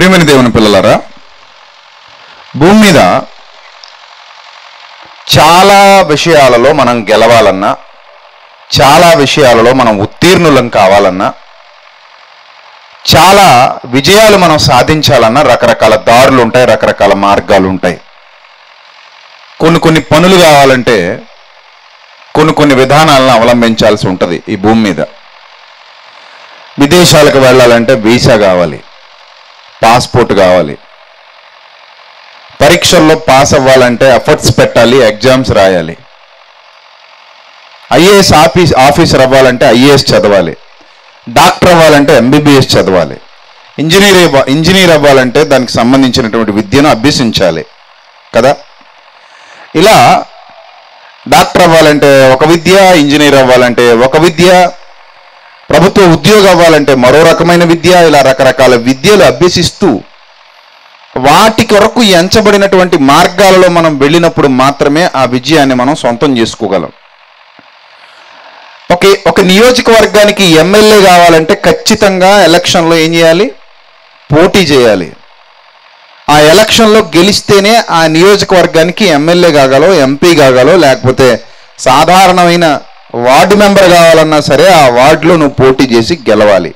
ప్రియమైన దేవుని పిల్లలారా భూమి మీద చాలా విషయాలలో మనం గెలవాలన్నా చాలా విషయాలలో మనం ఉత్తీర్ణులం కావాలన్నా చాలా విజయాలు మనం సాధించాలన్నా రకరకాల దారులు ఉంటాయి రకరకాల మార్గాలు ఉంటాయి కొన్ని కొన్ని పనులు కావాలంటే కొన్ని కొన్ని విధానాలను అవలంబించాల్సి ఉంటుంది ఈ భూమి మీద విదేశాలకు వెళ్ళాలంటే వీసా కావాలి పాస్పోర్ట్ కావాలి పరీక్షల్లో పాస్ అవ్వాలంటే ఎఫర్ట్స్ పెట్టాలి ఎగ్జామ్స్ రాయాలి ఐఏఎస్ ఆఫీస్ ఆఫీసర్ అవ్వాలంటే ఐఏఎస్ చదవాలి డాక్టర్ అవ్వాలంటే ఎంబీబీఎస్ చదవాలి ఇంజనీర్ అవ్వ- ఇంజనీర్ అవ్వాలంటే దానికి సంబంధించినటువంటి విద్యను అభ్యసించాలి కదా ఇలా డాక్టర్ అవ్వాలంటే ఒక విద్య ఇంజనీర్ అవ్వాలంటే ఒక విద్య ప్రభుత్వ ఉద్యోగం అవ్వాలంటే మరో రకమైన విద్య ఇలా రకరకాల విద్యలు అభ్యసిస్తూ వాటి కొరకు ఎంచబడినటువంటి మార్గాలలో మనం వెళ్ళినప్పుడు మాత్రమే ఆ విజయాన్ని మనం సొంతం చేసుకోగలం ఒక ఒక నియోజకవర్గానికి ఎమ్మెల్యే కావాలంటే ఖచ్చితంగా ఎలక్షన్లో ఏం చేయాలి పోటీ చేయాలి ఆ ఎలక్షన్లో గెలిస్తేనే ఆ నియోజకవర్గానికి ఎమ్మెల్యే కాగలో ఎంపీ కాగలో లేకపోతే సాధారణమైన వార్డు మెంబర్ కావాలన్నా సరే ఆ వార్డులో నువ్వు పోటీ చేసి గెలవాలి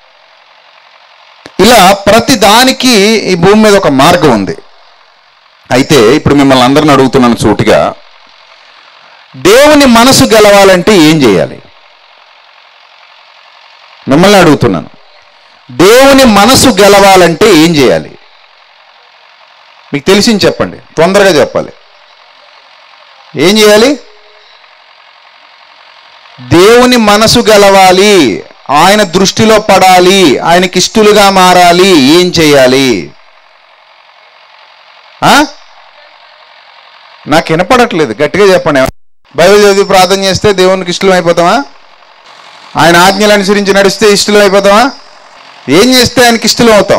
ఇలా ప్రతి దానికి ఈ భూమి మీద ఒక మార్గం ఉంది అయితే ఇప్పుడు మిమ్మల్ని అందరిని అడుగుతున్నాను సూటిగా దేవుని మనసు గెలవాలంటే ఏం చేయాలి మిమ్మల్ని అడుగుతున్నాను దేవుని మనసు గెలవాలంటే ఏం చేయాలి మీకు తెలిసింది చెప్పండి తొందరగా చెప్పాలి ఏం చేయాలి దేవుని మనసు గెలవాలి ఆయన దృష్టిలో పడాలి ఆయనకి ఇష్టలుగా మారాలి ఏం చేయాలి ఆ? నాకు వినపడట్లేదు గట్టిగా చెప్పండి బైబిల్ చదివి ప్రార్థన చేస్తే దేవునికి ఇష్టం అయిపోతామా ఆయన ఆజ్ఞలు అనుసరించి నడిస్తే ఇష్టం అయిపోతామా ఏం చేస్తే ఆయనకి ఇష్టం అవుతాం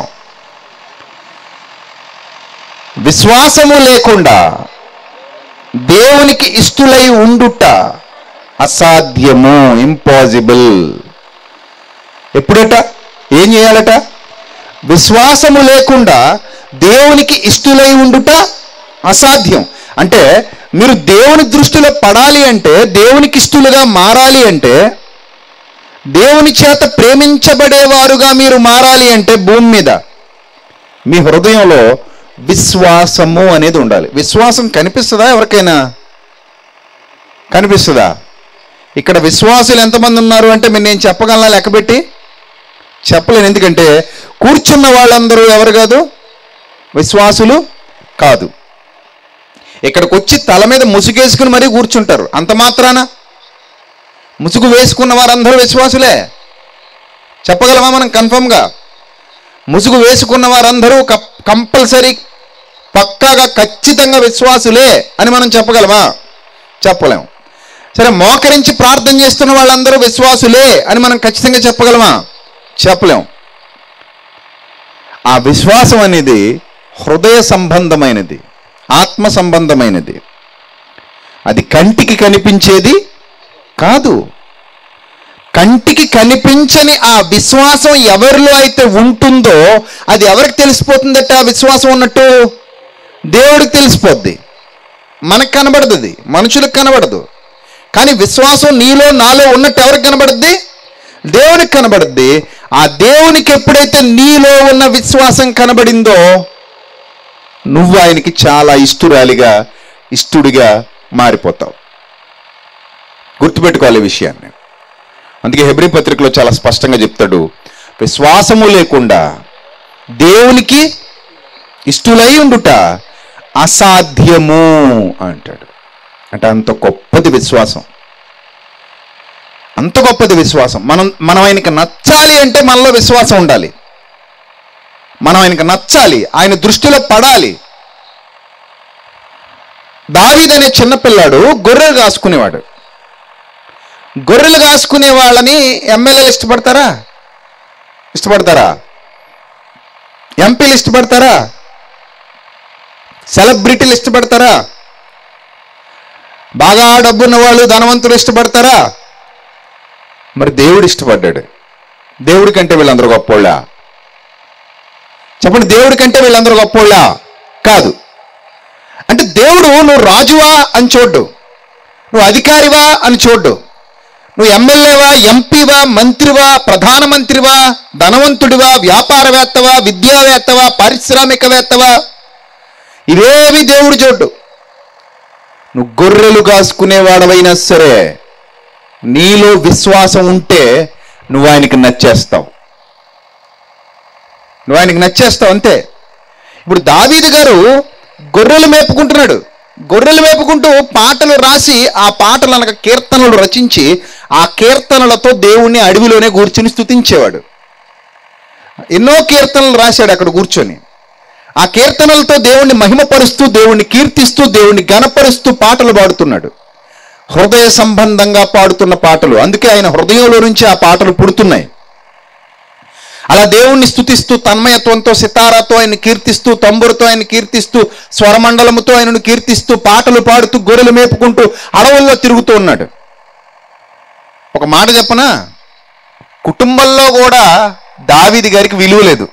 విశ్వాసము లేకుండా దేవునికి ఇష్టలై ఉండుట అసాధ్యము ఇంపాసిబుల్ ఎప్పుడట ఏం చేయాలట విశ్వాసము లేకుండా దేవునికి ఇష్టలై ఉండుట అసాధ్యం అంటే మీరు దేవుని దృష్టిలో పడాలి అంటే దేవునికి ఇష్టలుగా మారాలి అంటే దేవుని చేత ప్రేమించబడేవారుగా మీరు మారాలి అంటే భూమి మీద మీ హృదయంలో విశ్వాసము అనేది ఉండాలి విశ్వాసం కనిపిస్తుందా ఎవరికైనా కనిపిస్తుందా ఇక్కడ విశ్వాసులు ఎంతమంది ఉన్నారు అంటే మీరు నేను చెప్పగలనా లెక్కబెట్టి చెప్పలేను ఎందుకంటే కూర్చున్న వాళ్ళందరూ ఎవరు కాదు విశ్వాసులు కాదు ఇక్కడికి వచ్చి తల మీద ముసుగేసుకుని మరీ కూర్చుంటారు అంత మాత్రాన ముసుగు వేసుకున్న వారందరూ విశ్వాసులే చెప్పగలమా మనం కన్ఫర్మ్గా ముసుగు వేసుకున్న వారందరూ కంపల్సరీ పక్కాగా ఖచ్చితంగా విశ్వాసులే అని మనం చెప్పగలమా చెప్పలేం సరే మోకరించి ప్రార్థన చేస్తున్న వాళ్ళందరూ విశ్వాసులే అని మనం ఖచ్చితంగా చెప్పగలమా చెప్పలేం ఆ విశ్వాసం అనేది హృదయ సంబంధమైనది ఆత్మ సంబంధమైనది అది కంటికి కనిపించేది కాదు కంటికి కనిపించని ఆ విశ్వాసం ఎవరిలో అయితే ఉంటుందో అది ఎవరికి తెలిసిపోతుందట ఆ విశ్వాసం ఉన్నట్టు దేవుడికి తెలిసిపోద్ది మనకు కనబడదు అది మనుషులకు కనబడదు కానీ విశ్వాసం నీలో నాలో ఉన్నట్టు ఎవరికి కనబడుద్ది దేవునికి కనబడుద్ది ఆ దేవునికి ఎప్పుడైతే నీలో ఉన్న విశ్వాసం కనబడిందో నువ్వు ఆయనకి చాలా ఇష్టురాలిగా ఇష్టుడిగా మారిపోతావు గుర్తుపెట్టుకోవాలి ఈ విషయాన్ని అందుకే హెబ్రి పత్రికలో చాలా స్పష్టంగా చెప్తాడు విశ్వాసము లేకుండా దేవునికి ఇష్టులై ఉండుట అసాధ్యము అంటాడు అంటే అంత గొప్పది విశ్వాసం అంత గొప్పది విశ్వాసం మనం మనం ఆయనకి నచ్చాలి అంటే మనలో విశ్వాసం ఉండాలి మనం ఆయనకి నచ్చాలి ఆయన దృష్టిలో పడాలి దావీదనే చిన్నపిల్లాడు గొర్రెలు కాసుకునేవాడు గొర్రెలు కాసుకునే వాళ్ళని ఎమ్మెల్యేలు ఇష్టపడతారా ఇష్టపడతారా ఎంపీలు ఇష్టపడతారా సెలబ్రిటీలు ఇష్టపడతారా బాగా డబ్బున్న వాళ్ళు ధనవంతులు ఇష్టపడతారా మరి దేవుడు ఇష్టపడ్డాడు దేవుడి కంటే వీళ్ళందరూ గొప్పోళ్ళ చెప్పండి దేవుడి కంటే వీళ్ళందరూ గొప్పోళ్ళా కాదు అంటే దేవుడు నువ్వు రాజువా అని చూడ్డు నువ్వు అధికారివా అని చూడ్డు నువ్వు ఎమ్మెల్యేవా ఎంపీవా మంత్రివా ప్రధానమంత్రివా ధనవంతుడివా వ్యాపారవేత్తవా విద్యావేత్తవా పారిశ్రామికవేత్తవా ఇవేవి దేవుడు చూడ్డు నువ్వు గొర్రెలు కాసుకునేవాడవైనా సరే నీలో విశ్వాసం ఉంటే నువ్వు ఆయనకి నచ్చేస్తావు నువ్వు ఆయనకి నచ్చేస్తావు అంతే ఇప్పుడు దావీదు గారు గొర్రెలు మేపుకుంటున్నాడు గొర్రెలు మేపుకుంటూ పాటలు రాసి ఆ పాటలు అనగా కీర్తనలు రచించి ఆ కీర్తనలతో దేవుణ్ణి అడవిలోనే కూర్చుని స్తుతించేవాడు ఎన్నో కీర్తనలు రాశాడు అక్కడ కూర్చొని ఆ కీర్తనలతో దేవుణ్ణి మహిమపరుస్తూ దేవుణ్ణి కీర్తిస్తూ దేవుణ్ణి గణపరుస్తూ పాటలు పాడుతున్నాడు హృదయ సంబంధంగా పాడుతున్న పాటలు అందుకే ఆయన హృదయంలో నుంచి ఆ పాటలు పుడుతున్నాయి అలా దేవుణ్ణి స్తుతిస్తూ తన్మయత్వంతో సితారాతో ఆయన కీర్తిస్తూ తంబురతో ఆయన కీర్తిస్తూ స్వరమండలముతో ఆయనను కీర్తిస్తూ పాటలు పాడుతూ గొర్రెలు మేపుకుంటూ అడవుల్లో తిరుగుతూ ఉన్నాడు ఒక మాట చెప్పనా కుటుంబంలో కూడా దావీది గారికి విలువ లేదు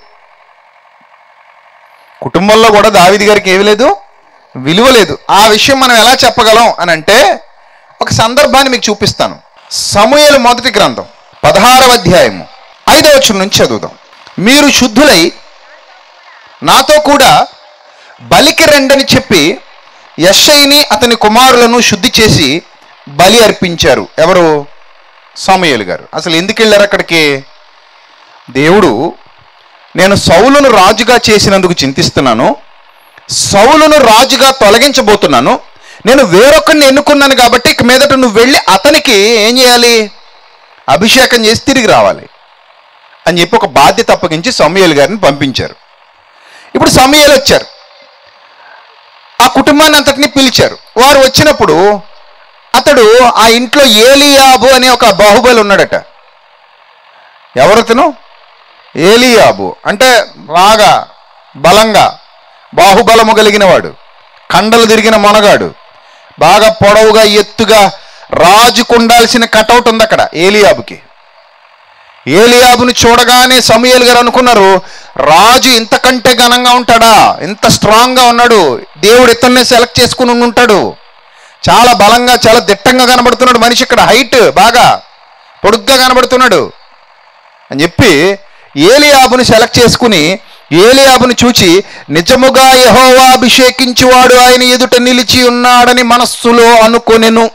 కుటుంబంలో కూడా దావీది గారికి ఏమి లేదు విలువ లేదు ఆ విషయం మనం ఎలా చెప్పగలం అని అంటే ఒక సందర్భాన్ని మీకు చూపిస్తాను సమూహలు మొదటి గ్రంథం పదహారవ అధ్యాయము ఐదవ వచనం నుంచి చదువుదాం మీరు శుద్ధులై నాతో కూడా బలికి రెండని చెప్పి యశ్ఐని అతని కుమారులను శుద్ధి చేసి బలి అర్పించారు ఎవరు సమూయేలు గారు అసలు ఎందుకు వెళ్ళారు అక్కడికి దేవుడు నేను సౌలును రాజుగా చేసినందుకు చింతిస్తున్నాను సౌలును రాజుగా తొలగించబోతున్నాను నేను వేరొకరిని ఎన్నుకున్నాను కాబట్టి ఇక మీదట నువ్వు వెళ్ళి అతనికి ఏం చేయాలి అభిషేకం చేసి తిరిగి రావాలి అని చెప్పి ఒక బాధ్యత అప్పగించి సమయలు గారిని పంపించారు ఇప్పుడు సమయలు వచ్చారు ఆ కుటుంబాన్ని అంతటిని పిలిచారు వారు వచ్చినప్పుడు అతడు ఆ ఇంట్లో ఏలియాబు అనే ఒక బాహుబలి ఉన్నాడట ఎవరతను ఏలియాబు అంటే బాగా బలంగా బాహుబలము కలిగిన వాడు కండలు తిరిగిన మొనగాడు బాగా పొడవుగా ఎత్తుగా రాజుకు ఉండాల్సిన కటౌట్ ఉంది అక్కడ ఏలియాబుకి ఏలియాబుని చూడగానే సమయలు గారు అనుకున్నారు రాజు ఇంతకంటే ఘనంగా ఉంటాడా ఇంత స్ట్రాంగ్గా ఉన్నాడు దేవుడు ఇతన్నే సెలెక్ట్ చేసుకుని ఉండి ఉంటాడు చాలా బలంగా చాలా దిట్టంగా కనబడుతున్నాడు మనిషి ఇక్కడ హైట్ బాగా పొడుగ్గా కనబడుతున్నాడు అని చెప్పి ఏలియాబుని సెలెక్ట్ చేసుకుని ఏలియాబుని చూచి నిజముగా యహోవా అభిషేకించువాడు ఆయన ఎదుట నిలిచి ఉన్నాడని మనస్సులో అనుకొనెను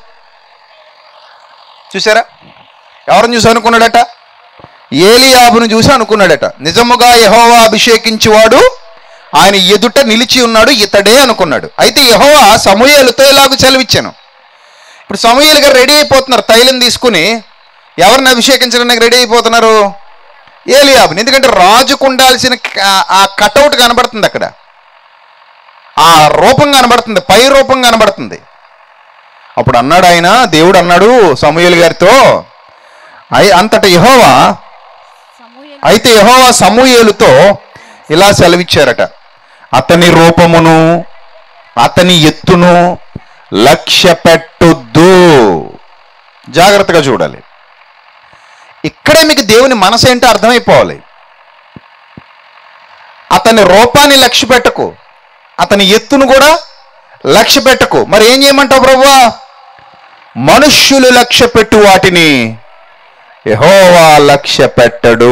చూసారా ఎవరిని చూసి అనుకున్నాడట ఏలియాబును చూసి అనుకున్నాడట నిజముగా యహోవా అభిషేకించువాడు ఆయన ఎదుట నిలిచి ఉన్నాడు ఇతడే అనుకున్నాడు అయితే యహోవా సమూయేలుతో ఇలాగ సెలవిచ్చాను ఇప్పుడు సమూయేలు గారు రెడీ అయిపోతున్నారు తైలం తీసుకుని ఎవరిని అభిషేకించడానికి రెడీ అయిపోతున్నారు ఏలియాబుని ఎందుకంటే రాజుకు ఉండాల్సిన క- ఆ కటౌట్ కనబడుతుంది అక్కడ ఆ రూపం కనబడుతుంది పై రూపం కనబడుతుంది అప్పుడు అన్నాడు ఆయన దేవుడు అన్నాడు సమూయేలు గారితో అయి అంతట యహోవా సమూయేలు అయితే యహోవా సమూయేలుతో ఇలా సెలవిచ్చారట అతని రూపమును అతని ఎత్తును లక్ష్య పెట్టొద్దు జాగ్రత్తగా చూడాలి ఇక్కడే మీకు దేవుని మనసు ఏంటో అర్థమైపోవాలి అతని రూపాన్ని లక్ష్య పెట్టకు అతని ఎత్తును కూడా లక్ష్య పెట్టకు మరి ఏం చేయమంటావు ప్రభువా మనుష్యులు లక్ష్య పెట్టు వాటిని యహోవా లక్ష్య పెట్టడు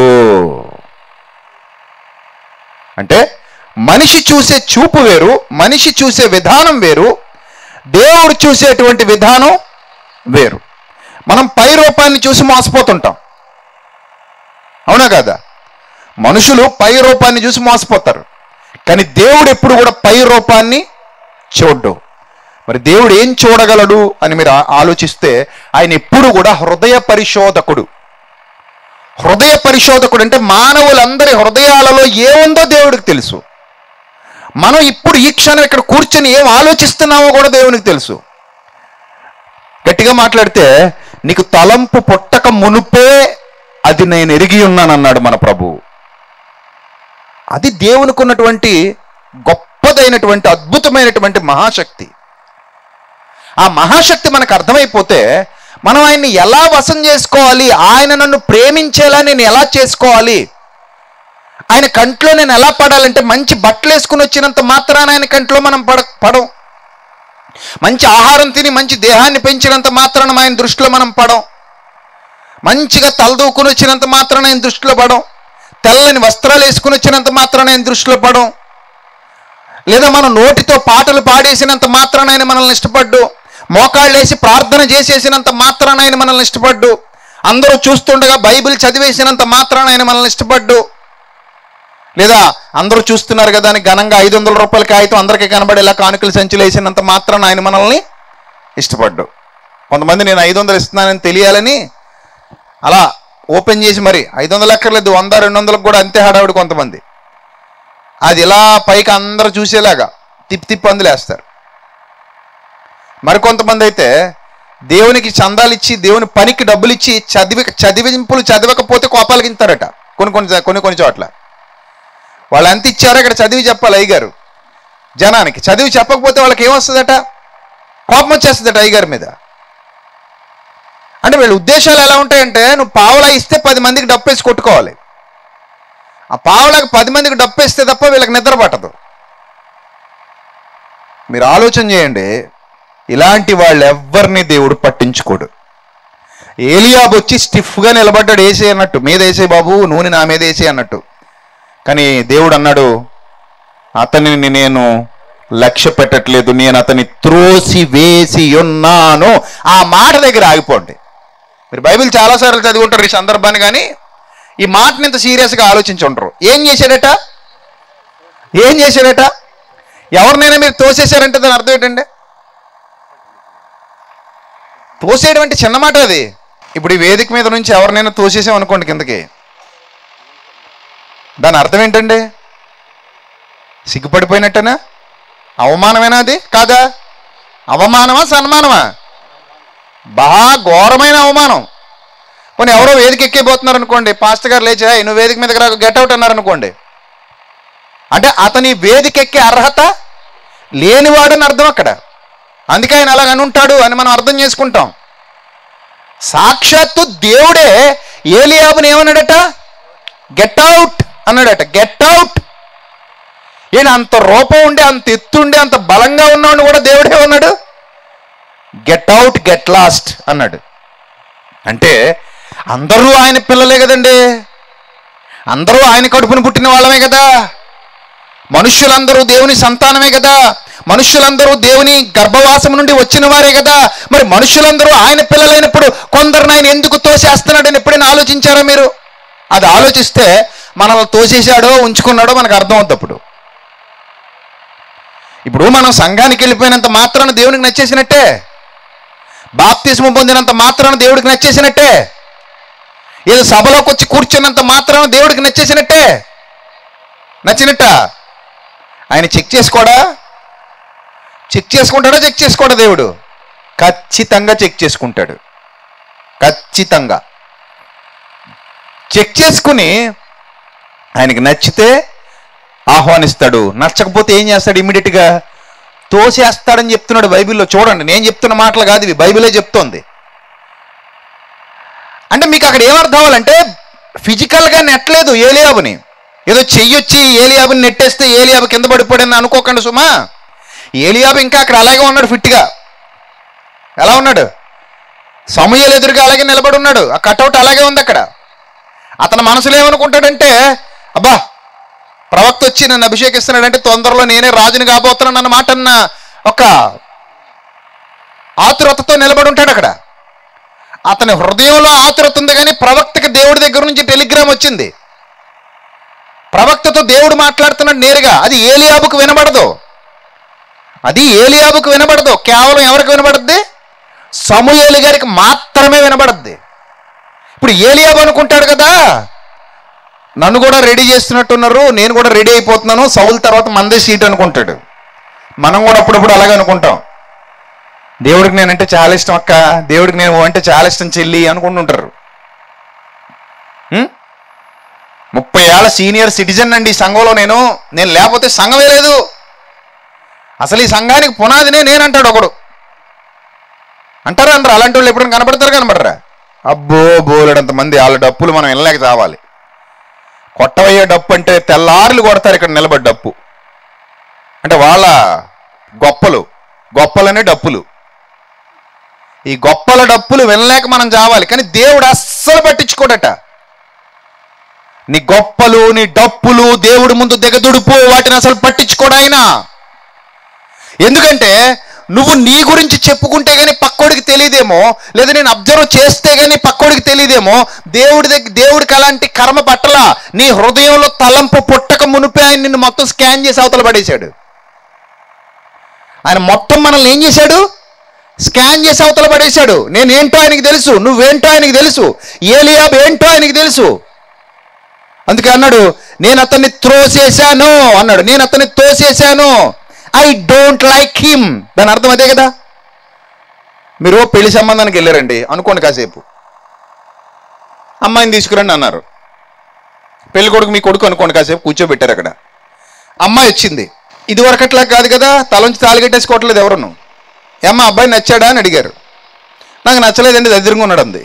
అంటే మనిషి చూసే చూపు వేరు మనిషి చూసే విధానం వేరు దేవుడు చూసేటువంటి విధానం వేరు మనం పై రూపాన్ని చూసి మోసపోతుంటాం అవునా కదా మనుషులు పై రూపాన్ని చూసి మోసపోతారు కానీ దేవుడు ఎప్పుడు కూడా పై రూపాన్ని చూడ్డు మరి దేవుడు ఏం చూడగలడు అని మీరు ఆ- ఆలోచిస్తే ఆయన ఎప్పుడు కూడా హృదయ పరిశోధకుడు హృదయ పరిశోధకుడు అంటే మానవులందరి హృదయాలలో ఏముందో దేవుడికి తెలుసు మనం ఇప్పుడు ఈ క్షణం ఇక్కడ కూర్చొని ఏం ఆలోచిస్తున్నామో కూడా దేవునికి తెలుసు గట్టిగా మాట్లాడితే నీకు తలంపు పుట్టక మునుపే అది నేను ఎరిగి ఉన్నానన్నాడు మన ప్రభు అది దేవునికి ఉన్నటువంటి గొప్పదైనటువంటి అద్భుతమైనటువంటి మహాశక్తి ఆ మహాశక్తి మనకు అర్థమైపోతే మనం ఆయన్ని ఎలా వశం చేసుకోవాలి ఆయన నన్ను ప్రేమించేలా నేను ఎలా చేసుకోవాలి ఆయన కంట్లో నేను ఎలా పడాలంటే మంచి బట్టలు వేసుకుని వచ్చినంత మాత్రాన ఆయన కంట్లో మనం పడ పడం మంచి ఆహారం తిని మంచి దేహాన్ని పెంచినంత మాత్రాన ఆయన దృష్టిలో మనం పడం మంచిగా తలదూకుని వచ్చినంత మాత్రాన ఆయన దృష్టిలో పడం తెల్లని వస్త్రాలు వేసుకుని వచ్చినంత మాత్రాన ఆయన దృష్టిలో పడం లేదా మనం నోటితో పాటలు పాడేసినంత మాత్రాన ఆయన మనల్ని ఇష్టపడ్డు మోకాళ్ళు వేసి ప్రార్థన చేసేసినంత మాత్రాన ఆయన మనల్ని ఇష్టపడ్డు అందరూ చూస్తుండగా బైబిల్ చదివేసినంత మాత్రాన ఆయన మనల్ని ఇష్టపడ్డు లేదా అందరూ చూస్తున్నారు కదా అని ఘనంగా ఐదు వందల రూపాయల కాగితం అందరికీ కనబడేలా కానుకలు సంచులు వేసినంత మాత్రాన ఆయన మనల్ని ఇష్టపడ్డు కొంతమంది నేను ఐదు వందలు ఇస్తున్నానని తెలియాలని అలా ఓపెన్ చేసి మరి ఐదు వందలు ఎక్కర్లేదు వంద రెండు వందలకు కూడా అంతే హడావిడి కొంతమంది అది ఇలా పైకి అందరూ చూసేలాగా తిప్పి తిప్పి అందులేస్తారు మరికొంతమంది అయితే దేవునికి చందాలు ఇచ్చి దేవుని పనికి డబ్బులు ఇచ్చి చదివి చదివింపులు చదవకపోతే కోపాలకి ఇస్తారట కొన్ని కొన్ని కొన్ని కొన్ని చోట్ల వాళ్ళు ఎంత ఇచ్చారో ఇక్కడ చదివి చెప్పాలి అయ్యగారు జనానికి చదివి చెప్పకపోతే వాళ్ళకి ఏమొస్తుందట కోపం వచ్చేస్తుందట అయ్యగారి మీద అంటే వీళ్ళ ఉద్దేశాలు ఎలా ఉంటాయంటే నువ్వు పావలా ఇస్తే పది మందికి డప్పేసి కొట్టుకోవాలి ఆ పావలకు పది మందికి డప్పేస్తే తప్ప వీళ్ళకి నిద్ర పట్టదు మీరు ఆలోచన చేయండి ఇలాంటి వాళ్ళు ఎవ్వరిని దేవుడు పట్టించుకోడు ఏలియాబ్ వచ్చి స్టిఫ్గా నిలబడ్డాడు వేసే అన్నట్టు మీద వేసే బాబు నూనె నా మీద వేసే అన్నట్టు కానీ దేవుడు అన్నాడు అతనిని నేను లక్ష్య పెట్టట్లేదు నేను అతని త్రోసి వేసి ఉన్నాను ఆ మాట దగ్గర ఆగిపోండి మీరు బైబిల్ చాలాసార్లు చదివి ఉంటారు ఈ సందర్భాన్ని కానీ ఈ మాటని ఇంత సీరియస్గా ఆలోచించి ఉంటారు ఏం చేశాడట ఏం చేశాడట ఎవరినైనా మీరు తోసేశారంటే దాని అర్థం ఏంటండి తోసేయడం అంటే చిన్న మాట అది ఇప్పుడు ఈ వేదిక మీద నుంచి ఎవరినైనా తోసేసాం అనుకోండి కిందకి దాని అర్థం ఏంటండి సిగ్గుపడిపోయినట్టేనా అవమానమేనా అది కాదా అవమానమా సన్మానమా బాగా ఘోరమైన అవమానం పోనీ ఎవరో వేదిక ఎక్కిపోతున్నారు అనుకోండి పాస్టర్ గారు లేచా "ఏయ్, నువ్వు వేదిక మీదకి రా గెట్ అవుట్ అన్నారు అనుకోండి అంటే అతని వేదిక ఎక్కే అర్హత లేనివాడని అర్థం అక్కడ అందుకే ఆయన అలాగ ఉంటాడు అని మనం అర్థం చేసుకుంటాం సాక్షాత్తు దేవుడే ఏలియాబుని ఏమన్నాడట గెట్ అవుట్ అన్నాడట గెట్ అవుట్ ఈయన అంత రూపం ఉండి అంత ఎత్తు ఉండి అంత బలంగా ఉన్నవాడిని కూడా దేవుడే ఉన్నాడు గెట్ అవుట్ గెట్ లాస్ట్ అన్నాడు అంటే అందరూ ఆయన పిల్లలే కదండి అందరూ ఆయన కడుపున పుట్టిన వాళ్ళమే కదా మనుష్యులందరూ దేవుని సంతానమే కదా మనుష్యులందరూ దేవుని గర్భవాసం నుండి వచ్చిన వారే కదా మరి మనుష్యులందరూ ఆయన పిల్లలైనప్పుడు కొందరిని ఆయన ఎందుకు తోసేస్తున్నాడని ఎప్పుడైనా ఆలోచించారా మీరు అది ఆలోచిస్తే మనల్ని తోసేశాడో ఉంచుకున్నాడో మనకు అర్థం అవుతుంది అప్పుడు ఇప్పుడు మనం సంఘానికి వెళ్ళిపోయినంత మాత్రాన దేవునికి నచ్చేసినట్టే బాప్తిస్మ పొందినంత మాత్రాన దేవుడికి నచ్చేసినట్టే ఏదో సభలోకి వచ్చి కూర్చున్నంత మాత్రాన దేవుడికి నచ్చేసినట్టే నచ్చినట్ట ఆయన చెక్ చేసుకోడా చెక్ చేసుకుంటాడా చెక్ చేసుకోడా దేవుడు ఖచ్చితంగా చెక్ చేసుకుంటాడు ఖచ్చితంగా చెక్ చేసుకుని ఆయనకి నచ్చితే ఆహ్వానిస్తాడు నచ్చకపోతే ఏం చేస్తాడు ఇమ్మీడియట్గా తోసేస్తాడని చెప్తున్నాడు బైబిల్లో చూడండి నేను చెప్తున్న మాటలు కాదు ఇవి బైబిలే చెప్తోంది అంటే మీకు అక్కడ ఏమర్థం అవ్వాలంటే ఫిజికల్గా నెట్టలేదు ఏలియాబుని ఏదో చెయ్యొచ్చి ఏలియాబుని నెట్టేస్తే ఏలియాబు కింద పడిపోడని అనుకోకండి సుమా ఏలియాబు ఇంకా అక్కడ అలాగే ఉన్నాడు ఫిట్గా ఎలా ఉన్నాడు సమూహలు ఎదురుగా అలాగే నిలబడి ఉన్నాడు ఆ కటౌట్ అలాగే ఉంది అక్కడ అతని మనసులో ఏమనుకుంటాడంటే అబ్బా ప్రవక్త వచ్చి నన్ను అభిషేకిస్తున్నాడంటే తొందరలో నేనే రాజుని కాబోతున్నాను అన్న మాట అన్న ఒక ఆతురతతో నిలబడి ఉంటాడు అక్కడ అతని హృదయంలో ఆతురత ఉంది కానీ ప్రవక్తకి దేవుడి దగ్గర నుంచి టెలిగ్రామ్ వచ్చింది ప్రవక్తతో దేవుడు మాట్లాడుతున్నాడు నేరుగా అది ఏలియాబుకు వినబడదు అది ఏలియాబుకు వినబడదు కేవలం ఎవరికి వినబడద్ది సమూయేలి గారికి మాత్రమే వినబడద్ది ఇప్పుడు ఏలియాబు అనుకుంటాడు కదా నన్ను కూడా రెడీ చేస్తున్నట్టున్నారు నేను కూడా రెడీ అయిపోతున్నాను సౌల్ తర్వాత మందే సీట్ అనుకుంటాడు మనం కూడా అప్పుడప్పుడు అలాగే అనుకుంటాం దేవుడికి నేనంటే చాలా ఇష్టం అక్క దేవుడికి నేను అంటే చాలా ఇష్టం చెల్లి అనుకుంటుంటారు ఉం? ముప్పై ఏళ్ళ సీనియర్ సిటిజన్ అండి ఈ సంఘంలో నేను నేను లేకపోతే సంఘమే లేదు అసలు ఈ సంఘానికి పునాదినే నేనంటాడు ఒకడు అంటారా అంటారు అలాంటి వాళ్ళు ఎప్పుడైనా కనపడతారు కనపడరా అబ్బో బోలెడంత మంది వాళ్ళ డప్పులు మనం వెళ్ళలేక చావాలి కొట్టవయ్యే డప్పు అంటే తెల్లారులు కొడతారు ఇక్కడ నిలబడి డప్పు అంటే వాళ్ళ గొప్పలు గొప్పలనే డప్పులు ఈ గొప్పల డప్పులు వినలేక మనం చావాలి కానీ దేవుడు అస్సలు పట్టించుకోడట నీ గొప్పలు నీ డప్పులు దేవుడి ముందు దిగదుడుపు వాటిని అసలు పట్టించుకోడు ఆయన ఎందుకంటే నువ్వు నీ గురించి చెప్పుకుంటే గానీ పక్కోడికి తెలియదేమో లేదా నేను అబ్జర్వ్ చేస్తే గానీ పక్కోడికి తెలియదేమో దేవుడి దగ్గర దేవుడికి అలాంటి కర్మ పట్టలా నీ హృదయంలో తలంపు పుట్టక మునిపే ఆయన నిన్ను మొత్తం స్కాన్ చేసి అవతల పడేశాడు ఆయన మొత్తం మనల్ని ఏం చేశాడు స్కాన్ చేసి అవతల పడేశాడు నేనేంటో ఆయనకి తెలుసు నువ్వేంటో ఆయనకి తెలుసు ఏలియాబ్ ఏంటో ఆయనకి తెలుసు అందుకే అన్నాడు నేను అతన్ని త్రోసేశాను అన్నాడు నేను అతన్ని తోసేశాను ఐ డోంట్ లైక్ హిమ్ దాని అర్థం అదే కదా మీరు పెళ్లి సంబంధానికి వెళ్ళారండి అనుకోండి కాసేపు అమ్మాయిని తీసుకురండి అన్నారు పెళ్లి కొడుకు మీ కొడుకు అనుకోండి కాసేపు కూర్చోబెట్టారు అక్కడ అమ్మాయి వచ్చింది ఇది వరకట్లా కాదు కదా తలంచి తాలిగట్టేసుకోవట్లేదు ఎవరును ఏమ్మా అబ్బాయి నచ్చాడా అని అడిగారు నాకు నచ్చలేదండి దగ్గరగా ఉన్నాడు అంది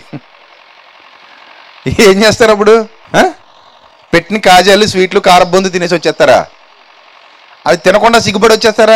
ఏం చేస్తారు అప్పుడు ఆ? పెట్టిన కాజాలు స్వీట్లు కారబొందు తినేసి వచ్చేస్తారా అవి తినకుండా సిగ్గుపడి వచ్చేస్తారా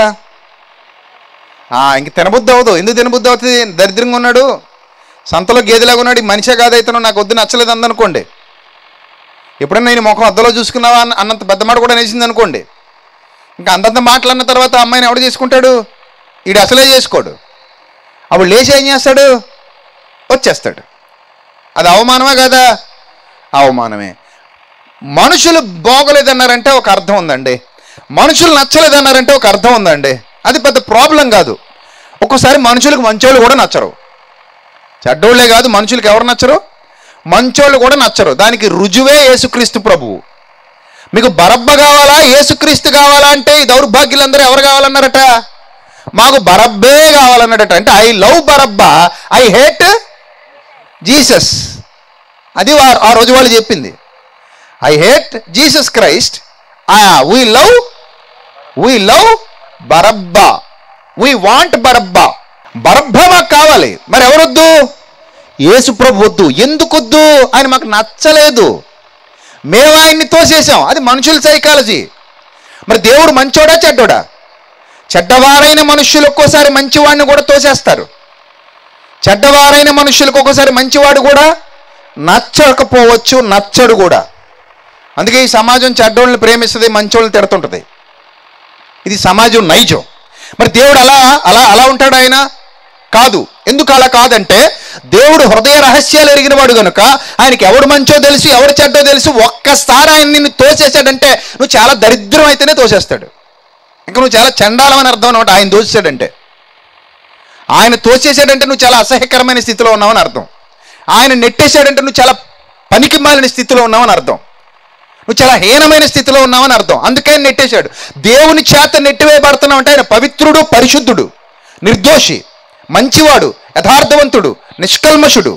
ఆ, ఇంక తినబుద్ధి అవ్వదు ఎందుకు తినబుద్ధి అవుతుంది దరిద్రంగా ఉన్నాడు సంతలో గేదెలాగా ఉన్నాడు ఈ మనిషే కాదైతను నాకు వద్దు నచ్చలేదు అందనుకోండి ఎప్పుడైనా నేను ముఖం అద్దలో చూసుకున్నావా అన్న అన్నంత పెద్ద మాట కూడా అనేసింది అనుకోండి ఇంకా అంతంత మాటలన్న తర్వాత అమ్మాయిని ఎవడు చేసుకుంటాడు ఈడు అసలే చేసుకోడు అప్పుడు లేచి ఏం చేస్తాడు వచ్చేస్తాడు అది అవమానమా కదా అవమానమే మనుషులు బాగోలేదన్నారంటే ఒక అర్థం ఉందండి మనుషులు నచ్చలేదన్నారంటే ఒక అర్థం ఉందండి అది పెద్ద ప్రాబ్లం కాదు ఒక్కోసారి మనుషులకు మంచోళ్ళు కూడా నచ్చరు చెడ్డోళ్ళే కాదు మనుషులకు ఎవరు నచ్చరు మంచోళ్ళు కూడా నచ్చరు దానికి రుజువే యేసుక్రీస్తు ప్రభువు మీకు బరబ్బ కావాలా యేసుక్రీస్తు కావాలా అంటే ఈ దౌర్భాగ్యులందరూ ఎవరు కావాలన్నారట మాకు బరబ్బే కావాలన్నాడట అంటే I love Barabbas I hate Jesus అది వా- ఆ రోజు వాళ్ళు చెప్పింది I hate Jesus Christ we love we love Barabbas we want Barabbas Barabbas మాకు కావాలి మరి ఎవరొద్దు యేసు ప్రభు వద్దు ఎందుకొద్దు ఆయన మాకు నచ్చలేదు మేము ఆయన్ని తోసేసాం అది మనుషుల సైకాలజీ మరి దేవుడు మంచోడా చెడ్డోడా చెడ్డవారైన మనుష్యులు ఒక్కోసారి మంచివాడిని కూడా తోసేస్తారు చెడ్డవారైన మనుష్యులకు ఒక్కోసారి మంచివాడు కూడా నచ్చకపోవచ్చు నచ్చడు కూడా అందుకే ఈ సమాజం చెడ్డోళ్ళని ప్రేమిస్తుంది మంచోళ్ళని తిడుతుంటుంది ఇది సమాజం నైజం మరి దేవుడు అలా అలా అలా ఉంటాడు ఆయన కాదు ఎందుకు అలా కాదంటే దేవుడు హృదయ రహస్యాలు ఎరిగినవాడు గనుక ఆయనకి ఎవడు మంచో తెలుసు ఎవడు చెడ్డో తెలుసు ఒక్కసారి ఆయన నిన్ను తోసేసాడంటే నువ్వు చాలా దరిద్రం అయితేనే తోసేస్తాడు ఇంకా నువ్వు చాలా చండాలం అని అర్థం అనమాట ఆయన తోసేసాడంటే ఆయన తోసేసాడంటే నువ్వు చాలా అసహ్యకరమైన స్థితిలో ఉన్నావని అర్థం ఆయన నెట్టేశాడంటే నువ్వు చాలా పనికి మాలిన స్థితిలో ఉన్నావని అర్థం నువ్వు చాలా హీనమైన స్థితిలో ఉన్నావని అర్థం అందుకే ఆయన నెట్టేశాడు దేవుని చేత నెట్టివేయబడుతున్నావు అంటే ఆయన పవిత్రుడు పరిశుద్ధుడు నిర్దోషి మంచివాడు యథార్థవంతుడు నిష్కల్మషుడు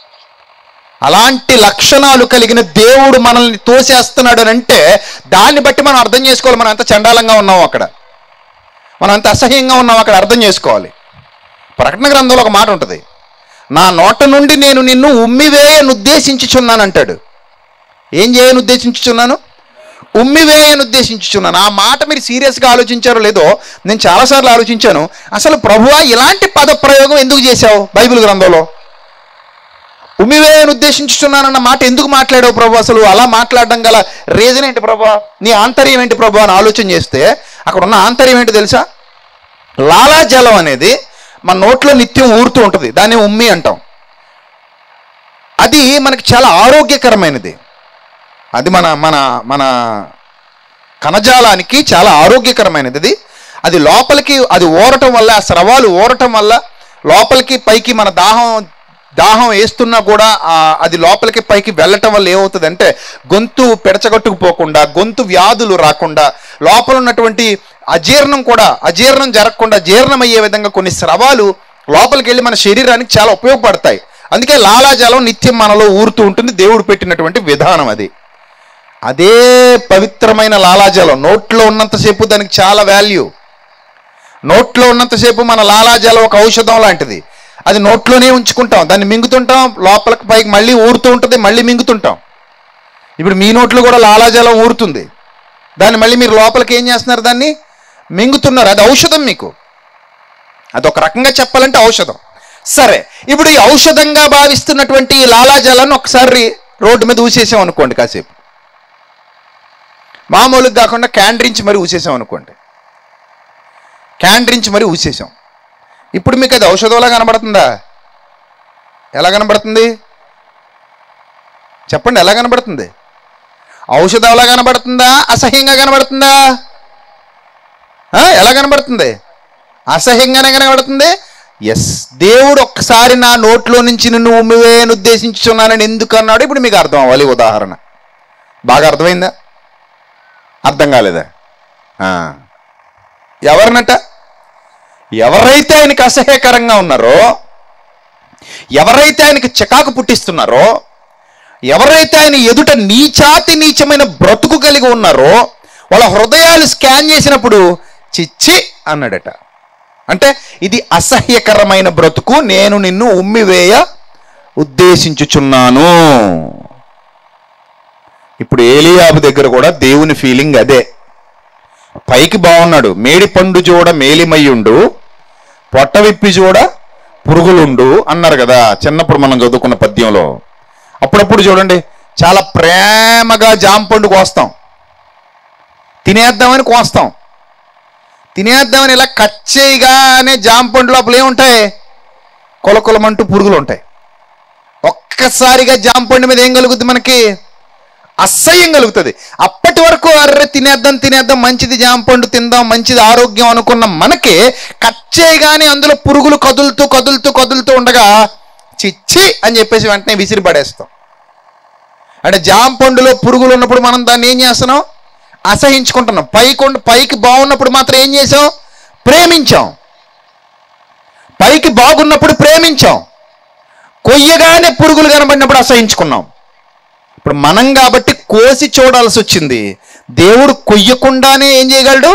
అలాంటి లక్షణాలు కలిగిన దేవుడు మనల్ని తోసేస్తున్నాడు అని అంటే దాన్ని బట్టి మనం అర్థం చేసుకోవాలి మనం ఎంత చండాలంగా ఉన్నాం అక్కడ మనం ఎంత అసహ్యంగా ఉన్నాం అక్కడ అర్థం చేసుకోవాలి ప్రకటన గ్రంథంలో ఒక మాట ఉంటుంది నా నోట నుండి నేను నిన్ను ఉమ్మివేయను ఉద్దేశించుచున్నాను అంటాడు ఏం చేయను ఉద్దేశించుచున్నాను ఉమ్మివేయను ఉద్దేశించుచున్నాను ఆ మాట మీరు సీరియస్గా ఆలోచించారో లేదో నేను చాలాసార్లు ఆలోచించాను అసలు ప్రభువా ఇలాంటి పద ప్రయోగం ఎందుకు చేశావు బైబిల్ గ్రంథంలో ఉమ్మివేయను ఉద్దేశించుచున్నానన్న మాట ఎందుకు మాట్లాడావు ప్రభు అసలు అలా మాట్లాడడం గల రీజన్ ఏంటి ప్రభు నీ ఆంతర్యం ఏంటి ప్రభు అని ఆలోచన చేస్తే అక్కడ ఉన్న ఆంతర్యం ఏంటి తెలుసా లాలాజలం అనేది మన నోట్లో నిత్యం ఊరుతూ ఉంటుంది దాన్ని ఉమ్మి అంటాం అది మనకి చాలా ఆరోగ్యకరమైనది అది మన మన మన కణజాలానికి చాలా ఆరోగ్యకరమైనది అది అది లోపలికి అది ఊరటం వల్ల ఆ స్రవాలు ఊరటం వల్ల లోపలికి పైకి మన దాహం దాహం వేస్తున్నా కూడా ఆ అది లోపలికి పైకి వెళ్ళటం వల్ల ఏమవుతుందంటే గొంతు పెడచగొట్టుకుపోకుండా గొంతు వ్యాధులు రాకుండా లోపల ఉన్నటువంటి అజీర్ణం కూడా అజీర్ణం జరగకుండా జీర్ణమయ్యే విధంగా కొన్ని స్రవాలు లోపలికి వెళ్ళి మన శరీరానికి చాలా ఉపయోగపడతాయి అందుకే లాలాజలం నిత్యం మనలో ఊరుతూ ఉంటుంది దేవుడు పెట్టినటువంటి విధానం అది అదే పవిత్రమైన లాలాజలం నోట్లో ఉన్నంతసేపు దానికి చాలా వాల్యూ నోట్లో ఉన్నంతసేపు మన లాలాజలం ఒక ఔషధం లాంటిది అది నోట్లోనే ఉంచుకుంటాం దాన్ని మింగుతుంటాం లోపలికి పైకి మళ్ళీ ఊరుతూ ఉంటుంది మళ్ళీ మింగుతుంటాం ఇప్పుడు మీ నోట్లో కూడా లాలాజలం ఊరుతుంది దాన్ని మళ్ళీ మీరు లోపలికి ఏం చేస్తున్నారు దాన్ని మింగుతున్నారు అది ఔషధం మీకు అది ఒక రకంగా చెప్పాలంటే ఔషధం సరే ఇప్పుడు ఈ ఔషధంగా భావిస్తున్నటువంటి ఈ లాలాజలాన్ని ఒకసారి రోడ్డు మీద ఊసేసాం అనుకోండి కాసేపు మామూలుగా కాకుండా క్యాండ్రించి మరి ఊసేసాం అనుకోండి క్యాండ్రించి మరి ఊసేసాం ఇప్పుడు మీకు అది ఔషధంలా కనబడుతుందా ఎలా కనబడుతుంది చెప్పండి ఎలా కనబడుతుంది ఔషధంలా కనబడుతుందా అసహ్యంగా కనబడుతుందా ఆ, ఎలా కనబడుతుంది అసహ్యంగానే కనబడుతుంది ఎస్ దేవుడు ఒక్కసారి నా నోట్లో నుంచి నిన్ను ఉమ్మివేయని ఉద్దేశించున్నానని ఎందుకు అన్నాడు ఇప్పుడు మీకు అర్థం అవ్వాలి ఈ ఉదాహరణ బాగా అర్థమైందా అర్థం కాలేదా ఆ. ఎవరినట ఎవరైతే ఆయనకి అసహ్యకరంగా ఉన్నారో ఎవరైతే ఆయనకి చికాకు పుట్టిస్తున్నారో ఎవరైతే ఆయన ఎదుట నీచాతి నీచమైన బ్రతుకు కలిగి ఉన్నారో వాళ్ళ హృదయాలు స్కాన్ చేసినప్పుడు చిచ్చి అన్నాడట అంటే ఇది అసహ్యకరమైన బ్రతుకు నేను నిన్ను ఉమ్మివేయ ఉద్దేశించుచున్నాను ఇప్పుడు ఏలియాబు దగ్గర కూడా దేవుని ఫీలింగ్ అదే పైకి బాగున్నాడు మేడి పండు చూడ మేలిమయ్యుండు పొట్ట విప్పి చూడ పురుగులుండు అన్నారు కదా చిన్నప్పుడు మనం చదువుకున్న పద్యంలో అప్పుడప్పుడు చూడండి చాలా ప్రేమగా జాంపండు కోస్తాం తినేద్దామని కోస్తాం తినేద్దామని ఇలా కట్ చేయగానే జాంపండు లోపల ఏముంటాయి కొలకొలమంటూ పురుగులు ఉంటాయి ఒక్కసారిగా జాంపండు మీద ఏం కలుగుద్ది మనకి అసహ్యం కలుగుతుంది అప్పటి వరకు అర్రే తినేద్దాం తినేద్దాం మంచిది జాంపండు తిందాం మంచిది ఆరోగ్యం అనుకున్న మనకి కట్ చేయగానే అందులో పురుగులు కదులుతూ కదులుతూ కదులుతూ ఉండగా చిచ్చి అని చెప్పేసి వెంటనే విసిరి పడేస్తాం అంటే జామ పండులో పురుగులు ఉన్నప్పుడు మనం దాన్ని ఏం చేస్తున్నాం అసహించుకుంటున్నాం పైకి ఉండ- పైకి బాగున్నప్పుడు మాత్రం ఏం చేసాం ప్రేమించాం పైకి బాగున్నప్పుడు ప్రేమించాం కొయ్యగానే పురుగులు కనబడినప్పుడు అసహించుకున్నాం ఇప్పుడు మనం కాబట్టి కోసి చూడాల్సి వచ్చింది దేవుడు కొయ్యకుండానే ఏం చేయగలడు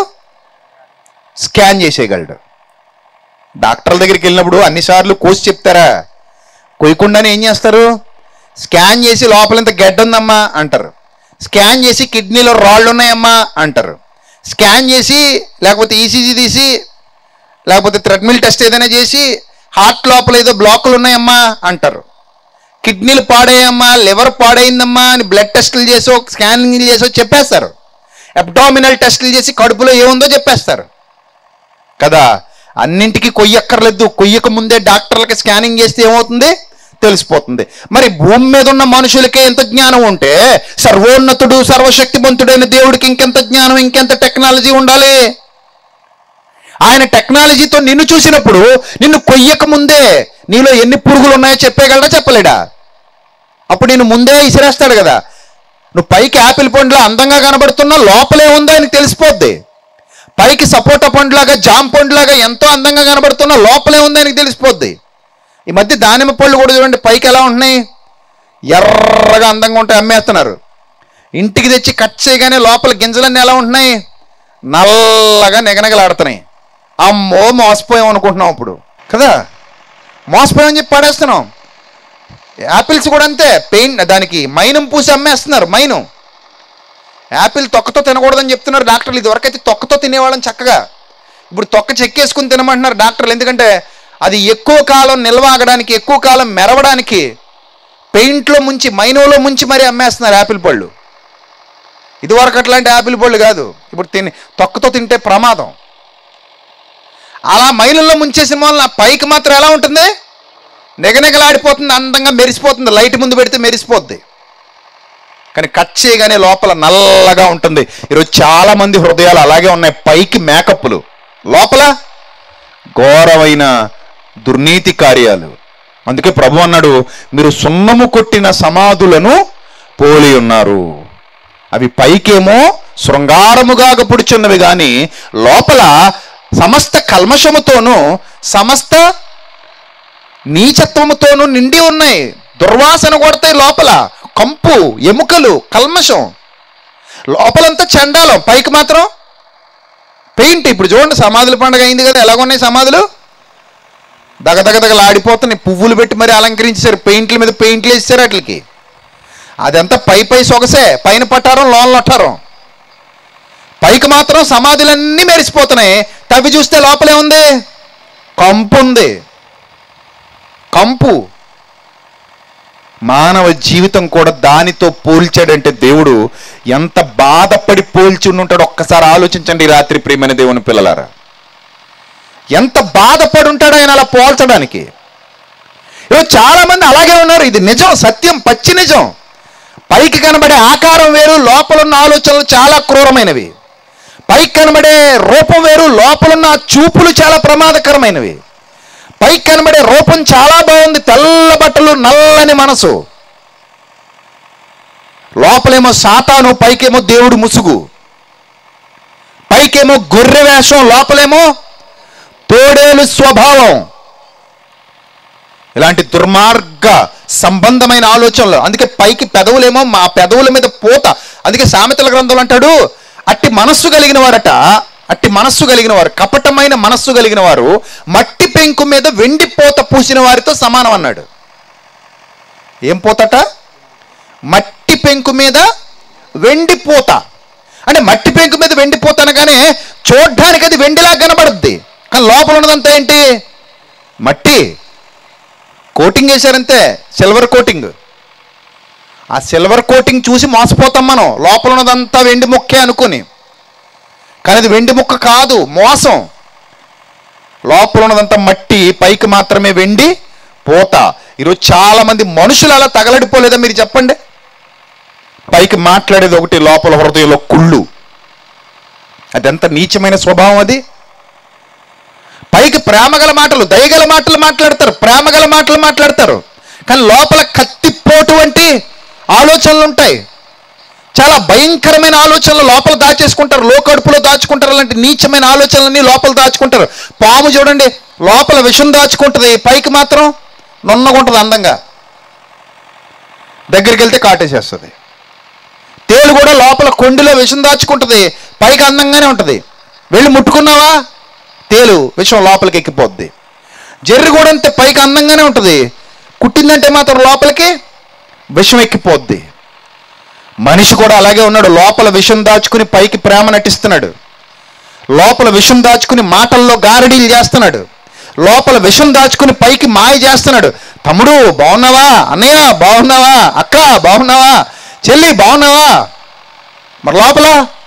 స్కాన్ చేసేయగలడు డాక్టర్ల దగ్గరికి వెళ్ళినప్పుడు అన్నిసార్లు కోసి చెప్తారా కొయ్యకుండానే ఏం చేస్తారు స్కాన్ చేసి లోపల ఇంత గడ్డ ఉందమ్మా అంటారు స్కాన్ చేసి కిడ్నీలో రాళ్ళు ఉన్నాయమ్మా అంటారు స్కాన్ చేసి లేకపోతే ఈసీజీ తీసి లేకపోతే థ్రెడ్మిల్ టెస్ట్ ఏదైనా చేసి హార్ట్ లోపల ఏదో బ్లాకులు ఉన్నాయమ్మా అంటారు కిడ్నీలు పాడయ్యమ్మా లివర్ పాడైందమ్మా అని బ్లడ్ టెస్టులు చేసో స్కానింగ్లు చేసో చెప్పేస్తారు అబ్డామినల్ టెస్టులు చేసి కడుపులో ఏముందో చెప్పేస్తారు కదా అన్నింటికి కొయ్యక్కర్లేదు కొయ్యక ముందే డాక్టర్లకి స్కానింగ్ చేస్తే ఏమవుతుంది తెలిసిపోతుంది మరి భూమి మీద ఉన్న మనుషులకే ఎంత జ్ఞానం ఉంటే సర్వోన్నతుడు సర్వశక్తిమంతుడైన దేవుడికి ఇంకెంత జ్ఞానం ఇంకెంత టెక్నాలజీ ఉండాలి ఆయన టెక్నాలజీతో నిన్ను చూసినప్పుడు నిన్ను కొయ్యక ముందే నీలో ఎన్ని పురుగులు ఉన్నాయో చెప్పేయగలడా చెప్పలేడా అప్పుడు నేను ముందే ఇసిరేస్తాడు కదా నువ్వు పైకి యాపిల్ పండులా అందంగా కనబడుతున్నా లోపలే ఉందో ఆయనకి తెలిసిపోద్ది పైకి సపోటా పండులాగా జామ పండులాగా ఎంతో అందంగా కనబడుతున్నా లోపలే ఉందో ఆయనకి తెలిసిపోద్ది ఈ మధ్య దానిమ్మ పళ్ళు కూడా చూడండి పైకి ఎలా ఉంటున్నాయి ఎర్రగా అందంగా ఉంటాయి అమ్మేస్తున్నారు ఇంటికి తెచ్చి కట్ చేయగానే లోపల గింజలన్నీ ఎలా ఉంటున్నాయి నల్లగా నిగనగలాడుతున్నాయి అమ్మో మోసపోయాం అనుకుంటున్నాం అప్పుడు కదా మోసపోయామని చెప్పి పడేస్తున్నాం యాపిల్స్ కూడా అంతే పెయిన్ దానికి మైనం పూసి అమ్మేస్తున్నారు మైనం యాపిల్ తొక్కతో తినకూడదని చెప్తున్నారు డాక్టర్లు ఇదివరకైతే తొక్కతో తినేవాళ్ళని చక్కగా ఇప్పుడు తొక్క చెక్కేసుకుని తినమంటున్నారు డాక్టర్లు ఎందుకంటే అది ఎక్కువ కాలం నిల్వ ఆగడానికి ఎక్కువ కాలం మెరవడానికి పెయింట్లో ముంచి మైనోలో ముంచి మరీ అమ్మేస్తున్నారు యాపిల్ పళ్ళు ఇదివరకు అట్లాంటి యాపిల్ పళ్ళు కాదు ఇప్పుడు తిని తొక్కతో తింటే ప్రమాదం అలా మైలుల్లో ముంచేసిన వల్ల పైకి మాత్రం ఎలా ఉంటుంది నిగనిగలాడిపోతుంది అందంగా మెరిసిపోతుంది లైట్ ముందు పెడితే మెరిసిపోద్ది కానీ కట్ చేయగానే లోపల నల్లగా ఉంటుంది ఈరోజు చాలా మంది హృదయాలు అలాగే ఉన్నాయి పైకి మేకప్లు లోపల ఘోరమైన దుర్నీతి కార్యాలు అందుకే ప్రభు అన్నాడు మీరు సున్నము కొట్టిన సమాధులను పోలి ఉన్నారు అవి పైకేమో శృంగారముగా పుడుచున్నవి కానీ లోపల సమస్త కల్మషముతోనూ సమస్త నీచత్వముతోనూ నిండి ఉన్నాయి దుర్వాసన కొడతాయి లోపల కంపు ఎముకలు కల్మషం లోపలంతా చండాలం పైకి మాత్రం పెయింట్ ఇప్పుడు చూడండి సమాధుల పండుగ అయింది కదా ఎలాగున్నాయి సమాధులు దగదగదగలు ఆడిపోతున్నాయి పువ్వులు పెట్టి మరి అలంకరించారు పెయింట్ల మీద పెయింట్లు వేసారు వాటికి అదంతా పై పై సొగసే పైన పట్టారం లోన లొట్టారం పైకి మాత్రం సమాధులన్నీ మెరిసిపోతున్నాయి తవ్వి చూస్తే లోపలే ఉంది కంపు ఉంది కంపు మానవ జీవితం కూడా దానితో పోల్చాడంటే దేవుడు ఎంత బాధపడి పోల్చి ఉంటాడో ఒక్కసారి ఆలోచించండి ఈ రాత్రి ప్రియమైన దేవుని పిల్లలారా ఎంత బాధపడి ఉంటాడో ఆయన అలా పోల్చడానికి ఈరోజు చాలా మంది అలాగే ఉన్నారు ఇది నిజం సత్యం పచ్చి నిజం పైకి కనబడే ఆకారం వేరు లోపల ఉన్న ఆలోచనలు చాలా క్రూరమైనవి పైకి కనబడే రూపం వేరు లోపలున్న ఆ చూపులు చాలా ప్రమాదకరమైనవి పైకి కనబడే రూపం చాలా బాగుంది తెల్ల బట్టలు నల్లని మనసు లోపలేమో సాతాను పైకేమో దేవుడు ముసుగు పైకేమో గొర్రె వేషం లోపలేమో తోడేలు స్వభావం ఇలాంటి దుర్మార్గ సంబంధమైన ఆలోచనలు అందుకే పైకి పెదవులేమో మా పెదవుల మీద పోత అందుకే సామెతల గ్రంథంలో అంటాడు అట్టి మనస్సు కలిగిన వారట అట్టి మనస్సు కలిగిన వారు కపటమైన మనస్సు కలిగిన వారు మట్టి పెంకు మీద వెండి పోత పూసిన వారితో సమానం అన్నాడు ఏం పోతట మట్టి పెంకు మీద వెండి పోత అంటే మట్టి పెంకు మీద వెండి పోత అనగానే చూడ్డానికి అది వెండిలా కనబడుద్ది కానీ లోపల ఉన్నదంతా ఏంటి మట్టి కోటింగ్ వేశారంతే సిల్వర్ కోటింగ్ ఆ సిల్వర్ కోటింగ్ చూసి మోసపోతాం మనం లోపల ఉన్నదంతా వెండి ముక్కే అనుకుని కానీ అది వెండి ముక్క కాదు మోసం లోపల ఉన్నదంతా మట్టి పైకి మాత్రమే వెండి పోత ఈరోజు చాలా మంది మనుషులు అలా తగలడిపోలేదా మీరు చెప్పండి పైకి మాట్లాడేది ఒకటి లోపల హృదయంలో కుళ్ళు అదెంత నీచమైన స్వభావం అది పైకి ప్రేమగల మాటలు దయగల మాటలు మాట్లాడతారు ప్రేమగల మాటలు మాట్లాడతారు కానీ లోపల కత్తిపోటు వంటి ఆలోచనలు ఉంటాయి చాలా భయంకరమైన ఆలోచనలు లోపల దాచేసుకుంటారు లోకడుపులో దాచుకుంటారు అలాంటి నీచమైన ఆలోచనలన్నీ లోపల దాచుకుంటారు పాము చూడండి లోపల విషం దాచుకుంటుంది పైకి మాత్రం నున్నగుంటుంది అందంగా దగ్గరికి వెళ్తే కాటేసేస్తుంది తేలు కూడా లోపల కొండిలో విషం దాచుకుంటుంది పైకి అందంగానే ఉంటుంది వెళ్ళి ముట్టుకున్నావా తేలు విషం లోపలికి ఎక్కిపోద్ది జర్రి కూడా అంతే పైకి అందంగానే ఉంటుంది కుట్టిందంటే మాత్రం లోపలికి విషం ఎక్కిపోద్ది మనిషి కూడా అలాగే ఉన్నాడు లోపల విషం దాచుకుని పైకి ప్రేమ నటిస్తున్నాడు లోపల విషం దాచుకుని మాటల్లో గారడీలు చేస్తున్నాడు లోపల విషం దాచుకుని పైకి మాయ చేస్తున్నాడు తమ్ముడు బాగున్నావా అన్నయ్య బాగున్నావా అక్క బాగున్నావా చెల్లి బాగున్నావా మరి లోపల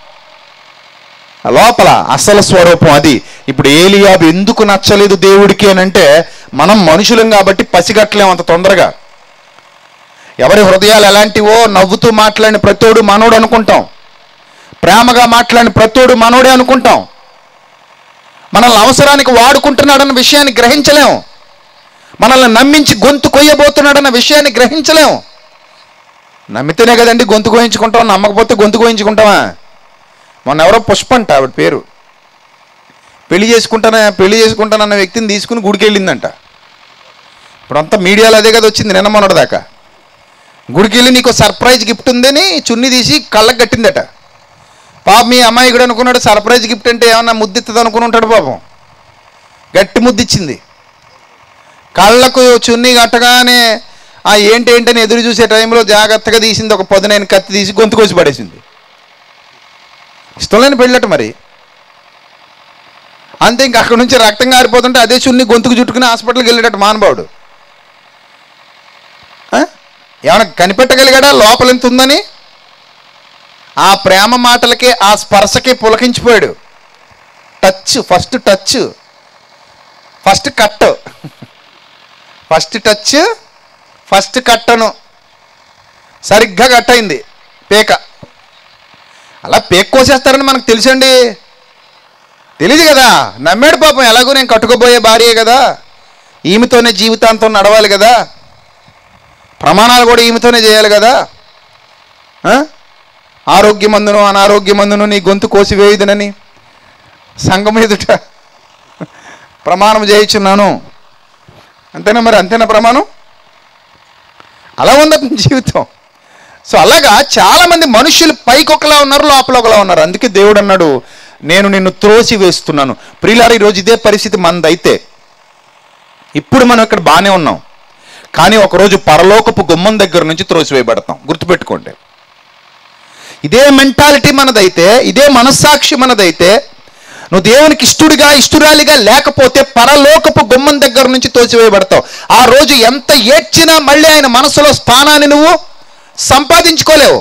ఆ లోపల అసలు స్వరూపం అది ఇప్పుడు ఏలియాబు ఎందుకు నచ్చలేదు దేవుడికి అని అంటే మనం మనుషులం కాబట్టి పసిగట్టలేం అంత తొందరగా ఎవరి హృదయాలు ఎలాంటివో నవ్వుతూ మాట్లాడిన ప్రతోడు మనోడు అనుకుంటాం ప్రేమగా మాట్లాడిన ప్రతోడు మనోడే అనుకుంటాం మనల్ని అవసరానికి వాడుకుంటున్నాడన్న విషయాన్ని గ్రహించలేం మనల్ని నమ్మించి గొంతు కొయ్యబోతున్నాడన్న విషయాన్ని గ్రహించలేం నమ్మితేనే కదండి గొంతు కోయించుకుంటాం నమ్మకపోతే గొంతు కోయించుకుంటామా మొన్న ఎవరో పుష్ప అంట ఆవిడ పేరు పెళ్లి చేసుకుంటాన పెళ్లి చేసుకుంటానన్న వ్యక్తిని తీసుకుని గుడికి వెళ్ళిందంట ఇప్పుడంతా మీడియాలో అదే కదా వచ్చింది నిన్న మొన్నటి దాకా గుడికి వెళ్ళి నీకు సర్ప్రైజ్ గిఫ్ట్ ఉందని చున్ని తీసి కళ్ళకి కట్టిందట పాప మీ అమ్మాయి కూడా అనుకున్నాడు సర్ప్రైజ్ గిఫ్ట్ అంటే ఏమన్నా ముద్దిస్తుంది అనుకుని ఉంటాడు పాపం గట్టి ముద్దిచ్చింది కళ్ళకు చున్ని కట్టగానే ఆ ఏంటి ఏంటని ఎదురు చూసే టైంలో జాగ్రత్తగా తీసింది ఒక పొదనైన కత్తి తీసి గొంతు కోసి పడేసింది ఇష్టం లేని పెళ్ళట మరి అంతే ఇంక అక్కడ నుంచి రక్తం కారిపోతుంటే అదే చున్ని గొంతుకు చుట్టుకుని హాస్పిటల్కి వెళ్ళేటట్టు మానవాడు ఆ? ఏమైనా కనిపెట్టగలిగాడా లోపల ఎంత ఉందని ఆ ప్రేమ మాటలకి ఆ స్పర్శకి పులకించిపోయాడు touch first touch first cut first touch first కట్టను సరిగ్గా కట్ అయింది పేక అలా పేక్ కోసేస్తారని మనకు తెలుసండి తెలియదు కదా నమ్మాడు పాపం ఎలాగో నేను కట్టుకోబోయే భార్యే కదా ఈమెతోనే జీవితాంతం నడవాలి కదా ప్రమాణాలు కూడా ఈమెతోనే చేయాలి కదా ఆ? ఆరోగ్యమందును అనారోగ్యమందును నీ గొంతు కోసివేయుదునని సంఘం ఎదుట ప్రమాణం చేయించున్నాను అంతేనా మరి అంతేనా ప్రమాణం అలా ఉంది అతని జీవితం సో అలాగా చాలా మంది మనుషులు పైకి ఒకలా ఉన్నారు లోపల ఒకలా ఉన్నారు అందుకే దేవుడు అన్నాడు నేను నిన్ను త్రోసి వేస్తున్నాను ప్రియులారు ఈరోజు ఇదే పరిస్థితి మందైతే ఇప్పుడు మనం ఇక్కడ బాగానే ఉన్నాం కానీ ఒకరోజు పరలోకపు గుమ్మం దగ్గర నుంచి త్రోసివేయబడతాం గుర్తుపెట్టుకోండి ఇదే మెంటాలిటీ మనదైతే ఇదే మనస్సాక్షి మనదైతే నువ్వు దేవునికి ఇష్టుడిగా ఇష్టురాలిగా లేకపోతే పరలోకపు గుమ్మం దగ్గర నుంచి తోసివేయబడతావు ఆ రోజు ఎంత ఏడ్చినా మళ్ళీ ఆయన మనసులో స్థానాన్ని నువ్వు సంపాదించుకోలేవు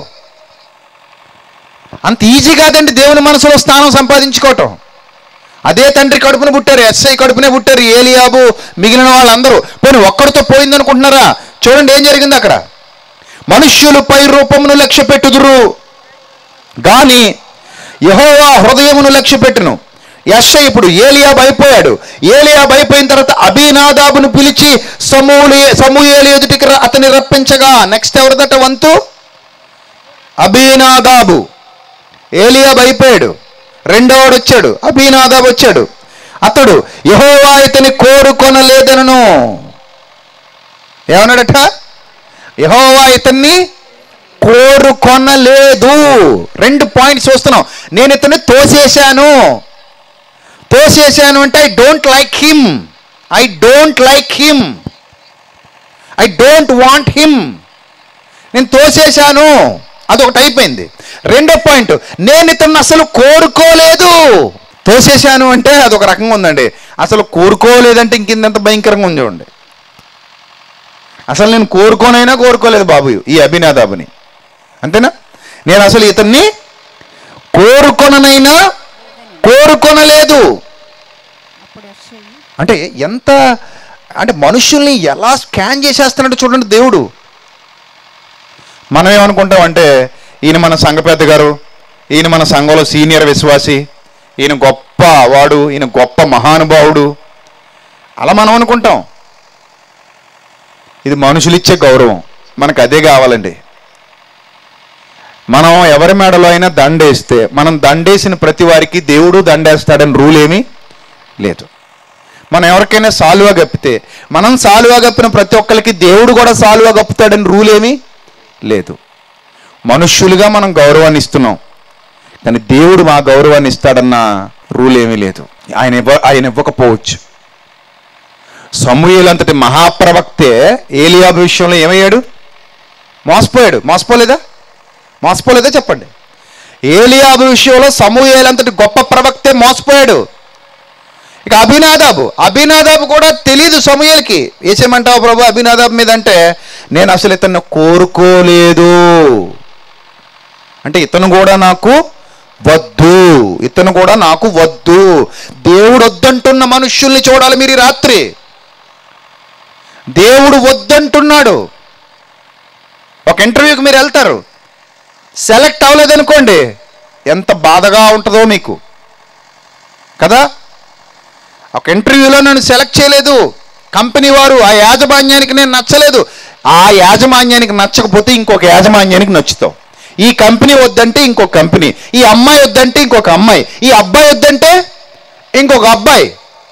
అంత ఈజీ కాదండి దేవుని మనసులో స్థానం సంపాదించుకోవటం అదే తండ్రి కడుపున పుట్టారు ఎస్ఐ కడుపునే పుట్టారు ఏలియాబు మిగిలిన వాళ్ళందరూ పోనీ ఒక్కడితో పోయిందనుకుంటున్నారా చూడండి ఏం జరిగింది అక్కడ మనుష్యులు పై రూపమును లక్ష్య పెట్టుదురు గాని యహోవా హృదయమును లక్ష్య పెట్టును యశ్వ ఇప్పుడు ఏలియాబ్ అయిపోయాడు ఏలియాబ్ అయిపోయిన తర్వాత అభినాదాబును పిలిచి సమూలి సమూయేలు ఎదుటికి ర- అతని రప్పించగా నెక్స్ట్ ఎవరిదట వంతు అభినాదాబు ఏలియాబ్ అయిపోయాడు రెండోవాడు వచ్చాడు అభినాదాబ్ వచ్చాడు అతడు యహోవా ఇతని కోరుకొనలేదనను ఏమన్నాడట యహోవా ఇతన్ని కోరుకొనలేదు రెండు పాయింట్స్ చూస్తున్నాం నేను ఇతన్ని తోసేశాను తోసేశాను అంటే I don't like him I don't like him I don't want him నేను తోసేశాను అదొకటి అయిపోయింది రెండో పాయింట్ నేను ఇతన్ని అసలు కోరుకోలేదు తోసేశాను అంటే అదొక రకంగా ఉందండి అసలు కోరుకోలేదంటే ఇంకింత భయంకరంగా ఉంది చూడండి అసలు నేను కోరుకోనైనా కోరుకోలేదు బాబు ఈ అభినాదాబుని అంతేనా నేను అసలు ఇతన్ని కోరుకొననైనా కోరుకొనలేదు అప్పుడు అక్షయ్ అంటే ఎంత అంటే మనుషుల్ని ఎలా స్కాన్ చేసేస్తున్నాడు చూడండి దేవుడు మనం ఏమనుకుంటాం అంటే ఈయన మన సంఘ పెద్ద గారు ఈయన మన సంఘంలో సీనియర్ విశ్వాసి ఈయన గొప్ప వాడు ఈయన గొప్ప మహానుభావుడు అలా మనం అనుకుంటాం ఇది మనుషులు ఇచ్చే గౌరవం మనకు అదే కావాలండి మనం ఎవరి మెడలో అయినా దండేస్తే మనం దండేసిన ప్రతి వారికి దేవుడు దండేస్తాడని రూల్ ఏమీ లేదు మనం ఎవరికైనా సాలువా కప్పితే మనం సాలువా కప్పిన ప్రతి ఒక్కరికి దేవుడు కూడా సాలువా కప్పుతాడని రూల్ ఏమీ లేదు మనుష్యులుగా మనం గౌరవాన్ని ఇస్తున్నాం కానీ దేవుడు మా గౌరవాన్ని ఇస్తాడన్న రూల్ ఏమీ లేదు ఆయన ఇవ్వ ఆయన ఇవ్వకపోవచ్చు సమూహలు అంతటి మహాప్రవక్తే ఏలియాబు విషయంలో ఏమయ్యాడు మోసపోయాడు మోసపోలేదా మోసపోలేదా చెప్పండి ఏలియాబు విషయంలో సమూహేలంతటి గొప్ప ప్రవక్తే మోసపోయాడు ఇక అభినాదాబు అభినాదాబు కూడా తెలియదు సమూహలకి ఏసేమంటావు ప్రభు అభినాదాబు మీద అంటే నేను అసలు ఇతన్ని కోరుకోలేదు అంటే ఇతను కూడా నాకు వద్దు ఇతను కూడా నాకు వద్దు దేవుడు వద్దంటున్న మనుష్యుల్ని చూడాలి మీరు ఈ రాత్రి దేవుడు వద్దంటున్నాడు ఒక ఇంటర్వ్యూకి మీరు వెళ్తారు సెలెక్ట్ అవ్వలేదనుకోండి ఎంత బాధగా ఉంటుందో మీకు కదా ఒక ఇంటర్వ్యూలో నన్ను సెలెక్ట్ చేయలేదు కంపెనీ వారు ఆ యాజమాన్యానికి నేను నచ్చలేదు ఆ యాజమాన్యానికి నచ్చకపోతే ఇంకొక యాజమాన్యానికి నచ్చుతావు ఈ కంపెనీ వద్దంటే ఇంకొక కంపెనీ ఈ అమ్మాయి వద్దంటే ఇంకొక అమ్మాయి ఈ అబ్బాయి వద్దంటే ఇంకొక అబ్బాయి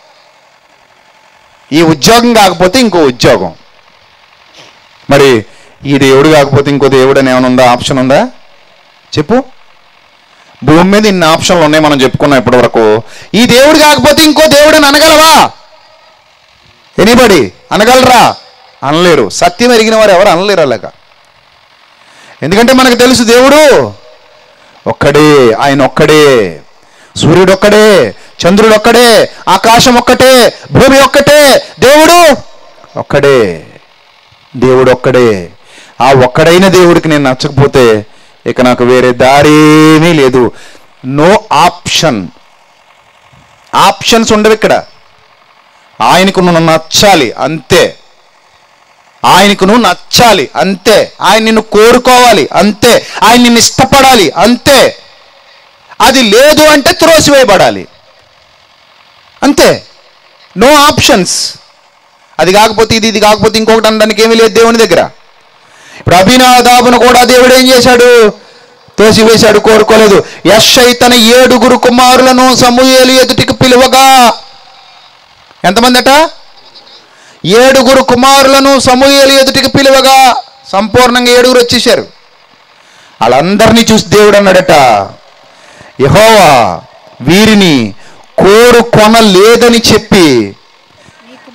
ఈ ఉద్యోగం కాకపోతే ఇంకో ఉద్యోగం మరి ఈ దేవుడు కాకపోతే ఇంకో దేవుడు అని ఏమైనా ఉందా ఆప్షన్ ఉందా చెప్పు భూమి మీద ఇన్ని ఆప్షన్లు ఉన్నాయి మనం చెప్పుకున్నాం ఇప్పటి వరకు ఈ దేవుడు కాకపోతే ఇంకో దేవుడు అని అనగలవా ఎనీబడి అనగలరా అనలేరు సత్యం ఎరిగిన వారు ఎవరు అనలేరు అలాగ ఎందుకంటే మనకు తెలుసు దేవుడు ఒక్కడే ఆయన ఒక్కడే సూర్యుడు ఒక్కడే చంద్రుడు ఒక్కడే ఆకాశం ఒక్కటే భూమి ఒక్కటే దేవుడు ఒక్కడే దేవుడు ఒక్కడే ఆ ఒక్కడైన దేవుడికి నేను నచ్చకపోతే ఇక నాకు వేరే దారేమీ లేదు నో ఆప్షన్ ఆప్షన్స్ ఉండవు ఇక్కడ ఆయనకు నువ్వు నచ్చాలి అంతే ఆయనకు నువ్వు నచ్చాలి అంతే ఆయన నిన్ను కోరుకోవాలి అంతే ఆయన నిన్ను ఇష్టపడాలి అంతే అది లేదు అంటే త్రోసివేయబడాలి అంతే నో ఆప్షన్స్ అది కాకపోతే ఇది ఇది కాకపోతే ఇంకొకటి అనడానికి ఏమీ లేదు దేవుని దగ్గర ఇప్పుడు అభినాదాబును కూడా దేవుడు ఏం చేశాడు తోసివేశాడు కోరుకోలేదు యశ్ఐ తన ఏడుగురు కుమారులను సమూయేలు ఎదుటికి పిలువగా ఎంతమంది అట ఏడుగురు కుమారులను సమూయేలు ఎదుటికి పిలువగా సంపూర్ణంగా ఏడుగురు వచ్చేసారు వాళ్ళందరినీ చూసి దేవుడు అన్నాడట యహోవా వీరిని కోరుకొనలేదని చెప్పి నీ కుమారులను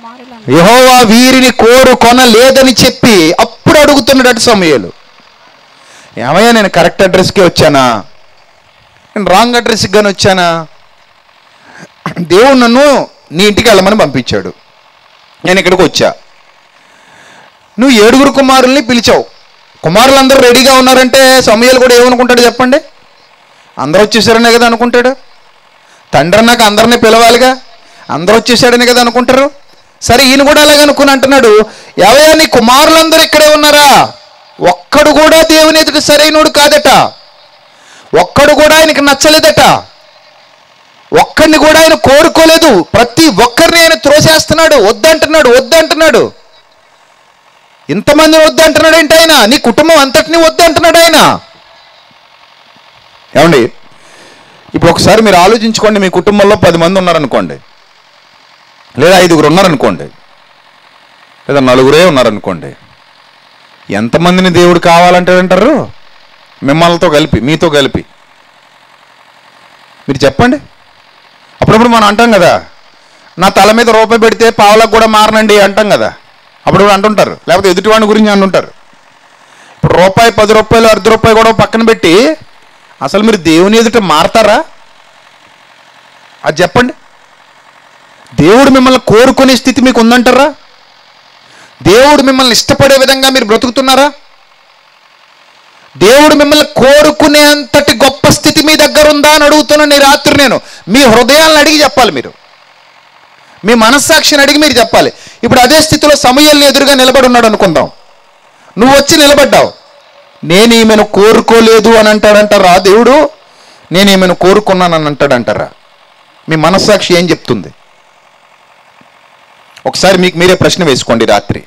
యెహోవా వీరిని కోరు కొనలేదని చెప్పి అప్పుడు అడుగుతున్నాడు సమయాలు ఏమయ్యా నేను కరెక్ట్ అడ్రస్కే వచ్చానా నేను రాంగ్ అడ్రస్కి కానీ వచ్చానా దేవుడు నన్ను నీ ఇంటికి వెళ్ళమని పంపించాడు నేను ఇక్కడికి వచ్చా నువ్వు ఏడుగురు కుమారుల్ని పిలిచావు కుమారులందరూ రెడీగా ఉన్నారంటే సమయాలు కూడా ఏమనుకుంటాడు చెప్పండి అందరూ వచ్చేసారనే కదా అనుకుంటాడు తండ్రి నాకు అందరినీ పిలవాలిగా అందరూ వచ్చేసాడనే కదా అనుకుంటారు సరే ఈయన కూడా అలాగే అనుకుని అంటున్నాడు ఎవయా నీ కుమారులందరూ ఇక్కడే ఉన్నారా ఒక్కడు కూడా దేవుని ఎదుట సరైనోడు కాదట ఒక్కడు కూడా ఆయనకి నచ్చలేదట ఒక్కడిని కూడా ఆయన కోరుకోలేదు ప్రతి ఒక్కరిని ఆయన త్రోసేస్తున్నాడు వద్దంటున్నాడు వద్దంటున్నాడు ఇంతమందిని వద్దంటున్నాడు ఏంటి ఆయన నీ కుటుంబం అంతటిని వద్దంటున్నాడు ఆయన ఏమండి ఇప్పుడు ఒకసారి మీరు ఆలోచించుకోండి మీ కుటుంబంలో పది మంది ఉన్నారనుకోండి లేదా ఐదుగురు ఉన్నారనుకోండి లేదా నలుగురే ఉన్నారనుకోండి ఎంతమందిని దేవుడు కావాలంటే అంటారు మిమ్మల్నితో కలిపి మీతో కలిపి మీరు చెప్పండి అప్పుడప్పుడు మనం అంటాం కదా నా తల మీద రూపాయి పెడితే పావులకు కూడా మారనండి అంటాం కదా అప్పుడు అంటుంటారు లేకపోతే ఎదుటివాడి గురించి అంటుంటారు ఇప్పుడు రూపాయి పది రూపాయలు అర్ధ రూపాయి కూడా పక్కన పెట్టి అసలు మీరు దేవుని ఎదుట మారతారా అది చెప్పండి దేవుడు మిమ్మల్ని కోరుకునే స్థితి మీకు ఉందంటారా దేవుడు మిమ్మల్ని ఇష్టపడే విధంగా మీరు బ్రతుకుతున్నారా దేవుడు మిమ్మల్ని కోరుకునే అంతటి గొప్ప స్థితి మీ దగ్గర ఉందా అని అడుగుతున్నాను ఈ రాత్రి నేను మీ హృదయాలను అడిగి చెప్పాలి మీరు మీ మనస్సాక్షిని అడిగి మీరు చెప్పాలి ఇప్పుడు అదే స్థితిలో సమయాల్ని ఎదురుగా నిలబడి ఉన్నాడు అనుకుందాం నువ్వు వచ్చి నిలబడ్డావు నేను ఈమెను కోరుకోలేదు అని అంటాడంటారా దేవుడు నేను ఈమెను కోరుకున్నానని అంటాడంటారా మీ మనస్సాక్షి ఏం చెప్తుంది ఒకసారి మీకు మీరే ప్రశ్న వేసుకోండి రాత్రి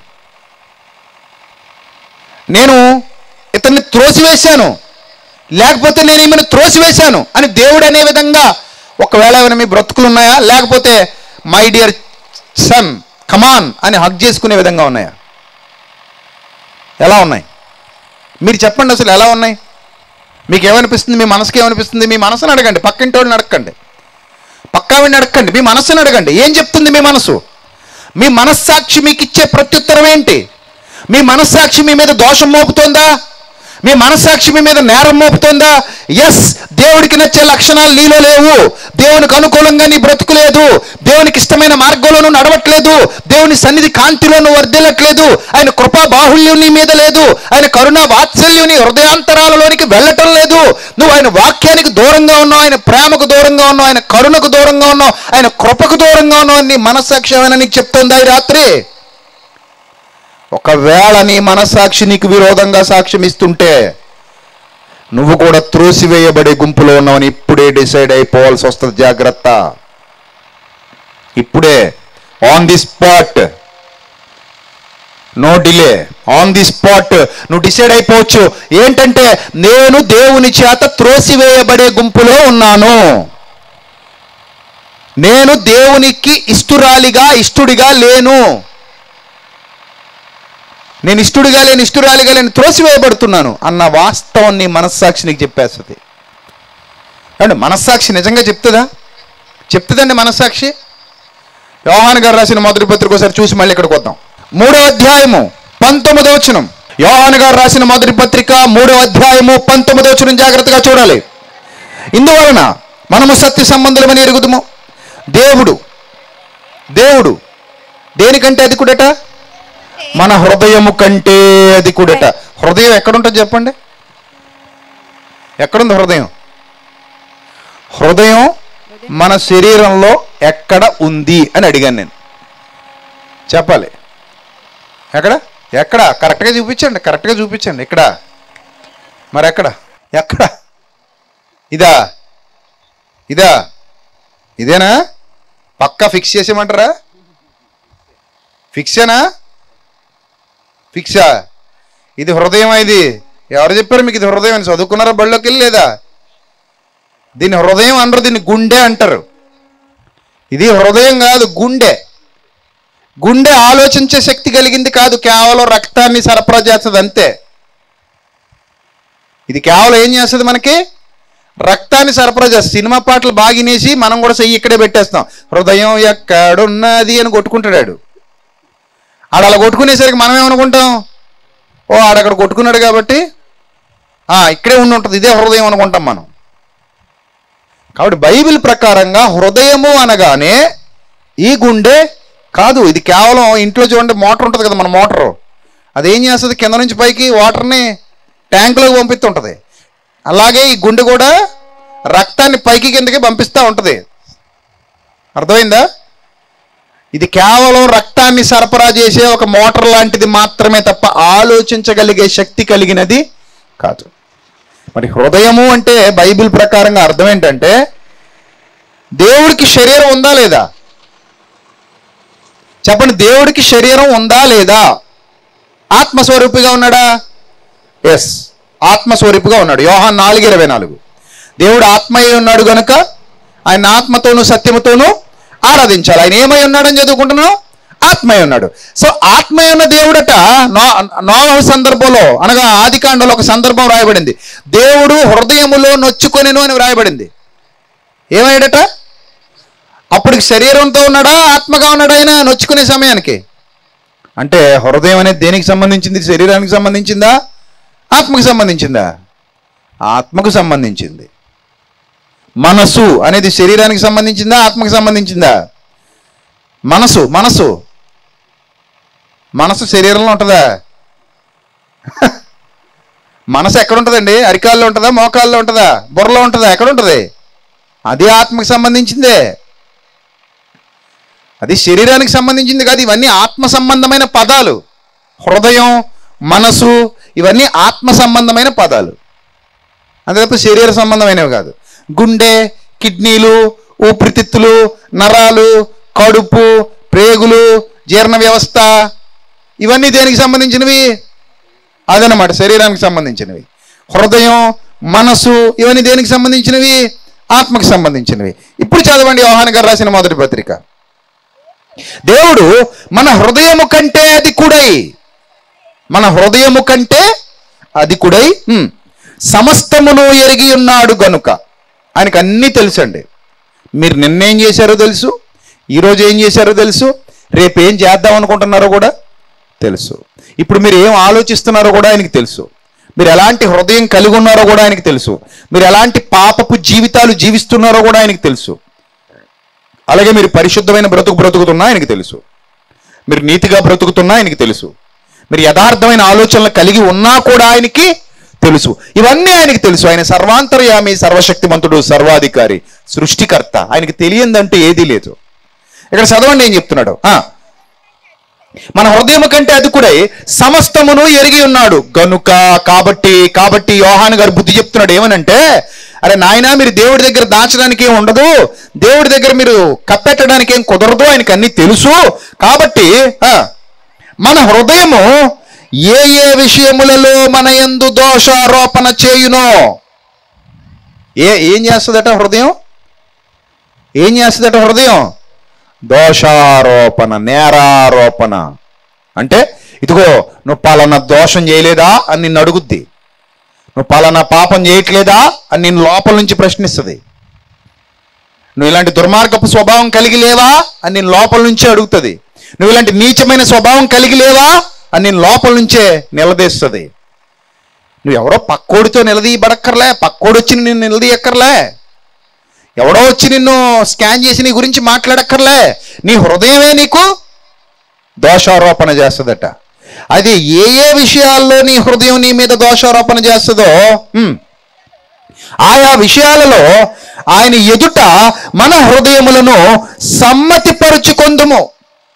నేను ఇతన్ని త్రోసివేశాను లేకపోతే నేను ఈమెను త్రోసివేశాను అని దేవుడు అనే విధంగా ఒకవేళ ఏమైనా మీ బ్రతుకులు ఉన్నాయా లేకపోతే మై డియర్ సన్ కమాన్ అని హక్ చేసుకునే విధంగా ఉన్నాయా ఎలా ఉన్నాయి మీరు చెప్పండి అసలు ఎలా ఉన్నాయి మీకు ఏమనిపిస్తుంది మీ మనసుకి ఏమనిపిస్తుంది మీ మనసుని అడగండి పక్కింటి వాళ్ళని అడగండి పక్కావిని అడగండి మీ మనసుని అడగండి ఏం చెప్తుంది మీ మనసు మీ మనస్సాక్షి మీకు ఇచ్చే ప్రత్యుత్తరం ఏంటి మీ మనస్సాక్షి మీ మీద దోషం మోపుతోందా మీ మనస్సాక్షి మీ మీద నేరం మోపుతోందా ఎస్ దేవుడికి నచ్చే లక్షణాలు నీలో లేవు దేవునికి అనుకూలంగా నీ బ్రతుకు లేదు దేవునికి ఇష్టమైన మార్గంలో నువ్వు నడవట్లేదు దేవుని సన్నిధి కాంతిలో నువ్వు వర్దిల్లట్లేదు ఆయన కృపా బాహుల్యం నీ మీద లేదు ఆయన కరుణ వాత్సల్యం నీ హృదయాంతరాలలోనికి వెళ్ళటం లేదు నువ్వు ఆయన వాక్యానికి దూరంగా ఉన్నావు ఆయన ప్రేమకు దూరంగా ఉన్నావు ఆయన కరుణకు దూరంగా ఉన్నావు ఆయన కృపకు దూరంగా ఉన్నావు అని నీ మనస్సాక్షి ఏమైనా నీకు చెప్తుందా ఈ రాత్రి ఒకవేళ నీ మనస్సాక్షి నీకు విరోధంగా సాక్ష్యం ఇస్తుంటే నువ్వు కూడా త్రోసివేయబడే గుంపులో ఉన్నావని ఇప్పుడే డిసైడ్ అయిపోవాల్సి వస్తుంది జాగ్రత్త ఇప్పుడే on the spot no delay on the spot నువ్వు డిసైడ్ అయిపోవచ్చు ఏంటంటే నేను దేవుని చేత త్రోసివేయబడే గుంపులో ఉన్నాను నేను దేవునికి ఇష్టురాలిగా ఇష్టుడిగా లేను నేను ఇష్టుడిగా లేని ఇష్టురాలిగా లేని త్రోసివేయబడుతున్నాను అన్న వాస్తవం నీ మనస్సాక్షి నీకు చెప్పేస్తుంది అండి మనస్సాక్షి నిజంగా చెప్తుందా చెప్తుందండి మనస్సాక్షి యోహాన్ గారు రాసిన మొదటి పత్రిక ఒకసారి చూసి మళ్ళీ ఇక్కడికి వద్దాం మూడో అధ్యాయము పంతొమ్మిదో వచనం యోహాన్ గారు రాసిన మొదటి పత్రిక మూడో అధ్యాయము పంతొమ్మిదో వచనం జాగ్రత్తగా చూడాలి ఇందువలన మనము సత్య సంబంధులమని ఎరుగుదుము దేవుడు దేవుడు దేనికంటే అధికుడట మన హృదయము కంటే అధికుడట హృదయం ఎక్కడుంటుంది చెప్పండి ఎక్కడుంది హృదయం హృదయం మన శరీరంలో ఎక్కడ ఉంది అని అడిగాను నేను చెప్పాలి ఎక్కడ ఎక్కడ కరెక్ట్గా చూపించండి కరెక్ట్గా చూపించండి ఇక్కడ మరి ఎక్కడ ఎక్కడ ఇదా ఇదా ఇదేనా పక్కా ఫిక్స్ చేసేయమంటారా ఫిక్సేనా ఫిక్సా ఇది హృదయం ఇది ఎవరు చెప్పారు మీకు ఇది హృదయం అని చదువుకున్నారా బళ్ళోకి వెళ్ళి లేదా దీని హృదయం అనరు దీన్ని గుండె అంటారు ఇది హృదయం కాదు గుండె గుండె ఆలోచించే శక్తి కలిగింది కాదు కేవలం రక్తాన్ని సరఫరా చేస్తుంది అంతే ఇది కేవలం ఏం చేస్తుంది మనకి రక్తాన్ని సరఫరా చేస్తుంది సినిమా పాటలు బాగా వినేసి మనం కూడా చెయ్యి ఇక్కడే పెట్టేస్తాం హృదయం ఎక్కడున్నది అని కొట్టుకుంటాడు ఆడ అలా కొట్టుకునేసరికి మనం ఏమనుకుంటాం ఓ ఆడక్కడ కొట్టుకున్నాడు కాబట్టి ఆ, ఇక్కడే ఉండి ఉంటుంది ఇదే హృదయం అనుకుంటాం మనం కాబట్టి బైబిల్ ప్రకారంగా హృదయము అనగానే ఈ గుండె కాదు ఇది కేవలం ఇంట్లో చూడండి మోటార్ ఉంటుంది కదా మన మోటారు అదేం చేస్తుంది కింద నుంచి పైకి వాటర్ని ట్యాంకులోకి పంపిస్తుంటుంది అలాగే ఈ గుండె కూడా రక్తాన్ని పైకి కిందకి పంపిస్తూ ఉంటుంది అర్థమైందా ఇది కేవలం రక్తాన్ని సరఫరా చేసే ఒక మోటార్ లాంటిది మాత్రమే తప్ప ఆలోచించగలిగే శక్తి కలిగినది కాదు మరి హృదయము అంటే బైబిల్ ప్రకారంగా అర్థం ఏంటంటే దేవుడికి శరీరం ఉందా లేదా చెప్పండి దేవుడికి శరీరం ఉందా లేదా ఆత్మస్వరూపిగా ఉన్నాడా ఎస్ ఆత్మస్వరూపిగా ఉన్నాడు యోహాన్ నాలుగు ఇరవై నాలుగు దేవుడు ఆత్మయ్య ఉన్నాడు గనుక ఆయన ఆత్మతోనూ సత్యముతోనూ ఆరాధించాలి ఆయన ఏమై ఉన్నాడని చదువుకుంటున్నాం ఆత్మయ్య ఉన్నాడు సో ఆత్మయ్య ఉన్న దేవుడట నో నోవ సందర్భంలో అనగా ఆదికాండలో ఒక సందర్భం రాయబడింది దేవుడు హృదయములో నొచ్చుకొనెను అని రాయబడింది ఏమయ్యాడట అప్పటికి శరీరంతో ఉన్నాడా ఆత్మగా ఉన్నాడా ఆయన నొచ్చుకునే సమయానికి అంటే హృదయం అనేది దేనికి సంబంధించింది శరీరానికి సంబంధించిందా ఆత్మకు సంబంధించిందా ఆత్మకు సంబంధించింది మనసు అనేది శరీరానికి సంబంధించిందా ఆత్మకు సంబంధించిందా మనసు మనసు మనసు శరీరంలో ఉంటుందా మనసు ఎక్కడ ఉంటుందండి అరికాల్లో ఉంటుందా మోకాల్లో ఉంటుందా బుర్రలో ఉంటుందా ఎక్కడ ఉంటుంది అది ఆత్మకు సంబంధించిందే అది శరీరానికి సంబంధించింది కాదు ఇవన్నీ ఆత్మ సంబంధమైన పదాలు హృదయం మనసు ఇవన్నీ ఆత్మ సంబంధమైన పదాలు అంతే తప్ప శరీర సంబంధమైనవి కాదు గుండె కిడ్నీలు ఊపిరితిత్తులు నరాలు కడుపు ప్రేగులు జీర్ణ వ్యవస్థ ఇవన్నీ దేనికి సంబంధించినవి అదనమాట శరీరానికి సంబంధించినవి హృదయం మనసు ఇవన్నీ దేనికి సంబంధించినవి ఆత్మకు సంబంధించినవి ఇప్పుడు చదవండి యోహాన్ గారు రాసిన మొదటి పత్రిక దేవుడు మన హృదయము కంటే అది కుడై మన హృదయము కంటే అది కుడై హ్మ్, సమస్తమును ఎరిగి ఉన్నాడు గనుక ఆయనకు అన్నీ తెలుసండి మీరు నిన్నేం చేశారో తెలుసు ఈరోజు ఏం చేశారో తెలుసు రేపు ఏం చేద్దాం అనుకుంటున్నారో కూడా తెలుసు ఇప్పుడు మీరు ఏం ఆలోచిస్తున్నారో కూడా ఆయనకి తెలుసు మీరు ఎలాంటి హృదయం కలిగి ఉన్నారో కూడా ఆయనకి తెలుసు మీరు ఎలాంటి పాపపు జీవితాలు జీవిస్తున్నారో కూడా ఆయనకి తెలుసు అలాగే మీరు పరిశుద్ధమైన బ్రతుకు బ్రతుకుతున్నా ఆయనకి తెలుసు మీరు నీతిగా బ్రతుకుతున్నా ఆయనకి తెలుసు మీరు యథార్థమైన ఆలోచనలు కలిగి ఉన్నా కూడా ఆయనకి తెలుసు ఇవన్నీ ఆయనకి తెలుసు ఆయన సర్వాంతర్యామి సర్వశక్తిమంతుడు సర్వాధికారి సృష్టికర్త ఆయనకి తెలియందంటే ఏదీ లేదు ఇక్కడ చదవండి ఏం చెప్తున్నాడు ఆ, మన హృదయం కంటే అది కూడా సమస్తమును ఎరిగి ఉన్నాడు గనుక కాబట్టి కాబట్టి యోహాన్ గారు బుద్ధి చెప్తున్నాడు ఏమనంటే అరే నాయనా మీరు దేవుడి దగ్గర దాచడానికి ఏం ఉండదు దేవుడి దగ్గర మీరు కప్పెట్టడానికి ఏం కుదరదు ఆయనకి అన్ని తెలుసు కాబట్టి ఆ, మన హృదయము ఏ ఏ విషయములలో మన యందు దోషారోపణ చేయునో ఏ ఏం చేస్తుందట హృదయం ఏం చేస్తుందట హృదయం దోషారోపణ నేరారోపణ అంటే ఇదిగో నువ్వు పలానా దోషం చేయలేదా అని నిన్ను అడుగుద్ది నువ్వు పలానా పాపం చేయట్లేదా అని నిన్ను లోపల నుంచి ప్రశ్నిస్తుంది నువ్వు ఇలాంటి దుర్మార్గపు స్వభావం కలిగి లేవా అని నేను లోపల నుంచే అడుగుతుంది నువ్వు ఇలాంటి నీచమైన స్వభావం కలిగి లేవా అని నేను లోపల నుంచే నిలదీస్తుంది నువ్వు ఎవరో పక్కోడితో నిలదీయబడక్కర్లే పక్కోడు వచ్చి నిన్ను నిలదీయక్కర్లే ఎవడో వచ్చి నిన్ను స్కాన్ చేసి నీ గురించి మాట్లాడక్కర్లే నీ హృదయమే నీకు దోషారోపణ చేస్తుందట అది ఏ ఏ విషయాల్లో నీ హృదయం నీ మీద దోషారోపణ చేస్తుందో హ్మ్, ఆయా విషయాలలో ఆయన ఎదుట మన హృదయములను సమ్మతిపరుచుకొందుము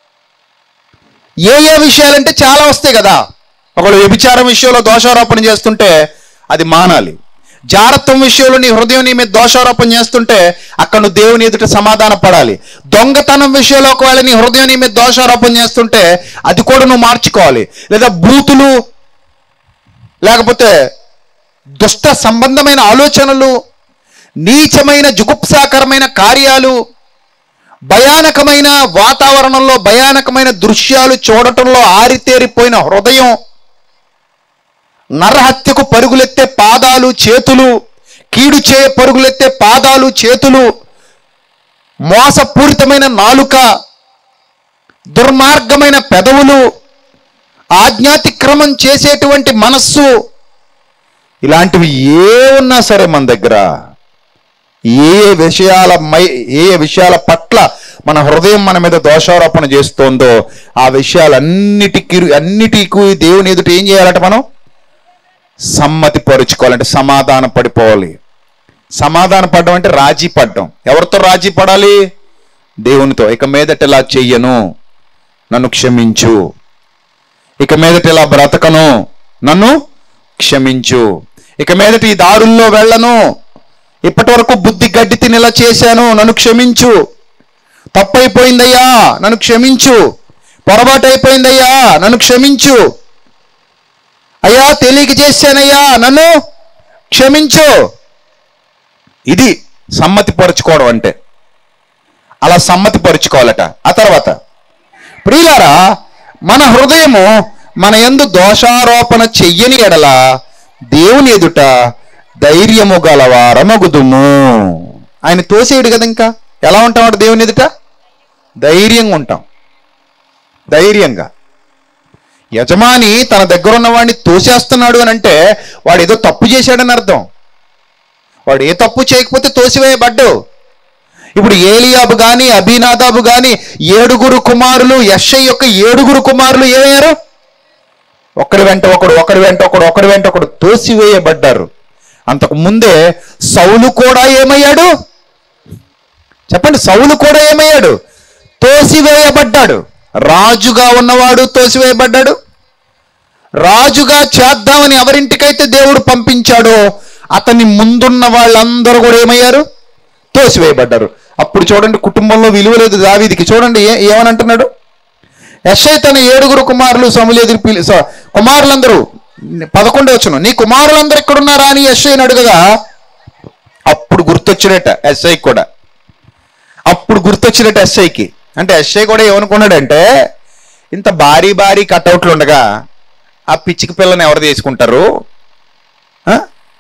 ఏ ఏ విషయాలంటే చాలా వస్తాయి కదా ఒకళ్ళు వ్యభిచారం విషయంలో దోషారోపణ చేస్తుంటే అది మానాలి జారత్వం విషయంలో నీ హృదయం నీ మీద దోషారోపణ చేస్తుంటే అక్కడ నువ్వు దేవుని ఎదుట సమాధాన పడాలి దొంగతనం విషయంలో ఒకవేళ నీ హృదయం నీ మీద దోషారోపణ చేస్తుంటే అది కూడా నువ్వు మార్చుకోవాలి లేదా బూతులు లేకపోతే దుష్ట సంబంధమైన ఆలోచనలు నీచమైన జుగుప్సాకరమైన కార్యాలు భయానకమైన వాతావరణంలో భయానకమైన దృశ్యాలు చూడటంలో ఆరితేరిపోయిన హృదయం నరహత్యకు పరుగులెత్తే పాదాలు చేతులు కీడు చే పరుగులెత్తే పాదాలు చేతులు మోసపూరితమైన నాలుక దుర్మార్గమైన పెదవులు ఆజ్ఞాతిక్రమం చేసేటువంటి మనస్సు ఇలాంటివి ఏ ఉన్నా సరే మన దగ్గర ఏ ఏ విషయాల మై ఏ ఏ విషయాల పట్ల మన హృదయం మన మీద దోషారోపణ చేస్తోందో ఆ విషయాలన్నిటికీ అన్నిటికీ దేవుని ఎదుట ఏం చేయాలంటే మనం సమ్మతి పరుచుకోవాలంటే సమాధాన పడిపోవాలి సమాధాన పడడం అంటే రాజీ పడడం ఎవరితో రాజీ పడాలి దేవునితో ఇక మీదట ఇలా చెయ్యను నన్ను క్షమించు ఇక మీదట ఇలా బ్రతకను నన్ను క్షమించు ఇక మీదట ఈ దారుల్లో వెళ్ళను ఇప్పటి వరకు బుద్ధి గడ్డి తిని ఇలా చేశాను నన్ను క్షమించు తప్పైపోయిందయ్యా నన్ను క్షమించు పొరపాటు అయిపోయిందయ్యా నన్ను క్షమించు అయ్యా తెలియక చేశానయ్యా నన్ను క్షమించు ఇది సమ్మతి పరుచుకోవడం అంటే అలా సమ్మతి పరుచుకోవాలట ఆ తర్వాత ప్రియులారా మన హృదయము మన యందు దోషారోపణ చెయ్యని ఎడల దేవుని ఎదుట ధైర్యము గలవారమగుదుము ఆయన తోసేయడు కదా ఇంకా ఎలా ఉంటాం దేవుని ఎదుట ధైర్యంగా ఉంటాం ధైర్యంగా యజమాని తన దగ్గర ఉన్న వాడిని తోసేస్తున్నాడు అని అంటే వాడు ఏదో తప్పు చేశాడని అర్థం వాడు ఏ తప్పు చేయకపోతే తోసివేయబడ్డు ఇప్పుడు ఏలియాబు గాని అభినాదాబు గాని ఏడుగురు కుమారులు యశ్ఐ యొక్క ఏడుగురు కుమారులు ఏమయ్యారు ఒకరి వెంట ఒకడు ఒకరి వెంట ఒకడు ఒకరి వెంట ఒకడు తోసివేయబడ్డారు అంతకు ముందే సౌలు కూడా ఏమయ్యాడు చెప్పండి సౌలు కూడా ఏమయ్యాడు తోసివేయబడ్డాడు రాజుగా ఉన్నవాడు తోసివేయబడ్డాడు రాజుగా చేద్దామని ఎవరింటికైతే దేవుడు పంపించాడో అతని ముందున్న వాళ్ళందరూ కూడా ఏమయ్యారు తోసివేయబడ్డారు అప్పుడు చూడండి కుటుంబంలో విలువ లేదు దావీదికి చూడండి ఏ ఏమని అంటున్నాడు యశ్ఐ తన ఏడుగురు కుమారులు సములు ఎదురు పిలి స- కుమారులందరూ పదకొండు వచ్చును నీ కుమారులందరూ ఎక్కడున్నారా అని యశ్ఐని అడుగగా అప్పుడు గుర్తొచ్చినట్ట ఎస్ఐ కూడా అప్పుడు గుర్తొచ్చినట్టు ఎస్ఐకి అంటే ఎస్ఐ కూడా ఏమనుకున్నాడంటే ఇంత భారీ భారీ కటౌట్లు ఉండగా ఆ పిచ్చికి పిల్లని ఎవరు తీసుకుంటారు ఆ?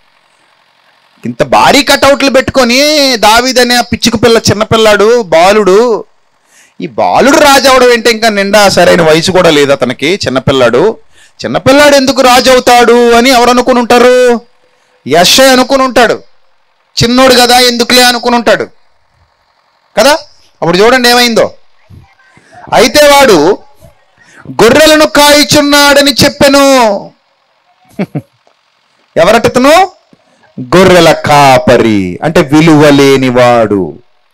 ఇంత భారీ కటౌట్లు పెట్టుకొని దావీదనే ఆ పిచ్చికి పిల్ల చిన్నపిల్లాడు బాలుడు ఈ బాలుడు రాజు అవడం ఏంటి ఇంకా నిండా సరైన వయసు కూడా లేదు అతనికి చిన్నపిల్లాడు చిన్నపిల్లాడు ఎందుకు రాజు అవుతాడు అని ఎవరు అనుకుని ఉంటారు యశ్ఐ అనుకుని ఉంటాడు చిన్నోడు కదా ఎందుకులే అనుకుని ఉంటాడు కదా అప్పుడు చూడండి ఏమైందో అయితే వాడు గొర్రెలను కాయిచున్నాడని చెప్పెను ఎవరటతను గొర్రెల కాపరి అంటే విలువ లేనివాడు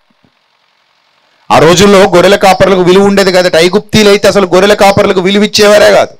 ఆ రోజుల్లో గొర్రెల కాపరులకు విలువ ఉండేది కదా ఐగుప్తీలు అయితే అసలు గొర్రెల కాపరులకు విలువ ఇచ్చేవారే కాదు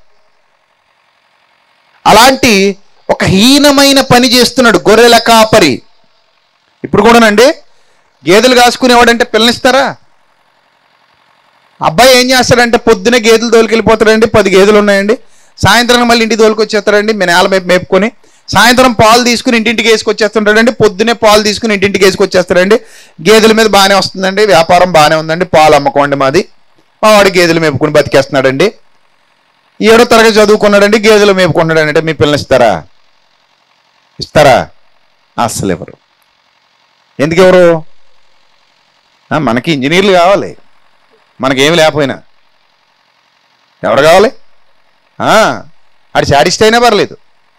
అలాంటి ఒక హీనమైన పని చేస్తున్నాడు గొర్రెల కాపరి ఇప్పుడు కూడానండి గేదెలు కాసుకునేవాడంటే పిల్లనిస్తారా అబ్బాయి ఏం చేస్తాడంటే పొద్దునే గేదెలు తోలుకెళ్ళిపోతాడండి పది గేదెలు ఉన్నాయండి సాయంత్రం మళ్ళీ ఇంటికి తోలుకొచ్చేస్తాడండి మీ నేల వైపు మేపుకొని సాయంత్రం పాలు తీసుకుని ఇంటింటికి వేసుకొచ్చేస్తుంటాడండి పొద్దునే పాలు తీసుకుని ఇంటింటికి వేసుకొచ్చేస్తాడండి గేదెల మీద బాగానే వస్తుందండి వ్యాపారం బాగానే ఉందండి పాలు అమ్మకోండి మాది మా వాడు గేదెలు మేపుకుని బతికేస్తున్నాడండి ఏడో తరగతి చదువుకున్నాడండి గేదెలు మేపుకున్నాడండి అంటే మీ పిల్లలు ఇస్తారా ఇస్తారా అస్సలు ఎవరు ఎందుకు ఎవరు ఆ, మనకి ఇంజనీర్లు కావాలి మనకేమి లేకపోయినా ఎవరు కావాలి ఆ, ఆడి శాడిస్ట్ అయినా పర్లేదు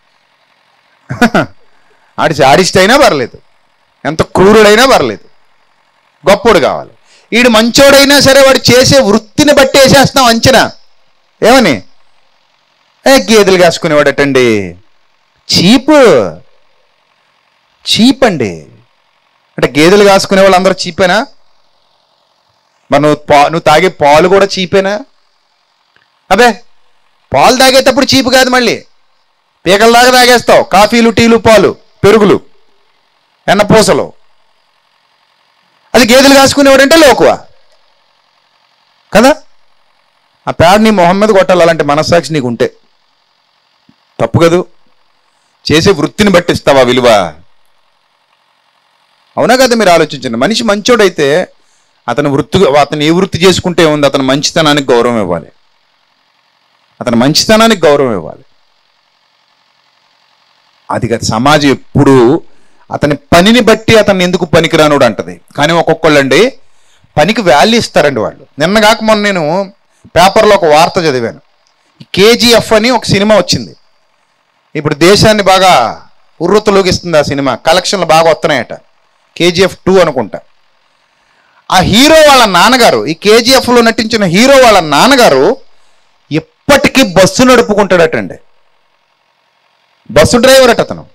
ఆడి శాడిస్ట్ అయినా పర్లేదు ఎంత క్రూరుడైనా పర్లేదు గొప్పోడు కావాలి వీడు మంచోడైనా సరే వాడు చేసే వృత్తిని బట్టి వేసేస్తాం అంచనా ఏమని ఏ గేదెలు కాసుకునేవాడటండి చీప్ చీప్ అండి అంటే గేదెలు కాసుకునే వాళ్ళు అందరూ చీపేనా మరి నువ్వు పా నువ్వు తాగే పాలు కూడా చీపేనా అబే పాలు తాగేటప్పుడు చీపు కాదు మళ్ళీ పీకల దాకా తాగేస్తావు కాఫీలు టీలు పాలు పెరుగులు ఎన్నపూసలు అది గేదెలు కాసుకునేవాడంటే లోకువా కదా ఆ పేడ నీ మొహం మీద కొట్టాలి అలాంటి మనస్సాక్షి నీకు ఉంటే తప్పు కదూ చేసే వృత్తిని బట్టి ఇస్తావా విలువ అవునా కదా మీరు ఆలోచించండి మనిషి మంచోడైతే అతను వృత్తి అతను ఏ వృత్తి చేసుకుంటే ఉంది అతను మంచితనానికి గౌరవం ఇవ్వాలి అతని మంచితనానికి గౌరవం ఇవ్వాలి అది కదా సమాజం ఎప్పుడు అతని పనిని బట్టి అతన్ని ఎందుకు పనికిరానుడు అంటది కానీ ఒక్కొక్కళ్ళండి పనికి వాల్యూ ఇస్తారండి వాళ్ళు నిన్నగాక మొన్న నేను పేపర్లో ఒక వార్త చదివాను కేజీఎఫ్ అని ఒక సినిమా వచ్చింది ఇప్పుడు దేశాన్ని బాగా ఉర్రతలోగిస్తుంది ఆ సినిమా కలెక్షన్లు బాగా వస్తున్నాయట కేజీఎఫ్ టూ అనుకుంటా ఆ హీరో వాళ్ళ నాన్నగారు ఈ కేజీఎఫ్లో నటించిన హీరో వాళ్ళ నాన్నగారు ఎప్పటికీ బస్సు నడుపుకుంటాడటండి బస్సు డ్రైవర్ అట అతను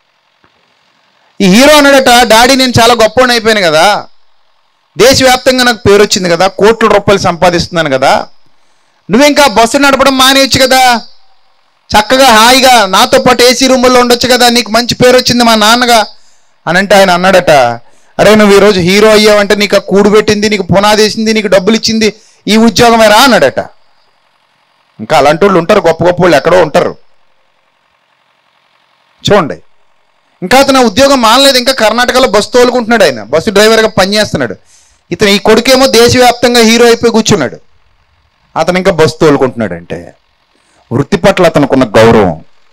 ఈ హీరో అన్నాడట డాడీ నేను చాలా గొప్పవాడిని అయిపోయాను కదా దేశవ్యాప్తంగా నాకు పేరు వచ్చింది కదా కోట్ల రూపాయలు సంపాదిస్తున్నాను కదా నువ్వింకా బస్సు నడపడం మానేయచ్చు కదా చక్కగా హాయిగా నాతో పాటు ఏసీ రూముల్లో ఉండొచ్చు కదా నీకు మంచి పేరు వచ్చింది మా నాన్నగా అని అంటే ఆయన అన్నాడట అరే నువ్వు ఈరోజు హీరో అయ్యావంటే నీకు ఆ కూడు పెట్టింది నీకు పునాది వేసింది నీకు డబ్బులు ఇచ్చింది ఈ ఉద్యోగమే రా అన్నాడట ఇంకా అలాంటి వాళ్ళు ఉంటారు గొప్ప గొప్ప వాళ్ళు ఎక్కడో ఉంటారు చూడండి ఇంకా అతను ఉద్యోగం మానలేదు ఇంకా కర్ణాటకలో బస్సు తోలుకుంటున్నాడు ఆయన బస్సు డ్రైవర్గా పనిచేస్తున్నాడు ఇతను ఈ కొడుకేమో దేశవ్యాప్తంగా హీరో అయిపోయి కూర్చున్నాడు అతను ఇంకా బస్సు తోలుకుంటున్నాడు అంటే వృత్తి పట్ల అతనుకున్న గౌరవం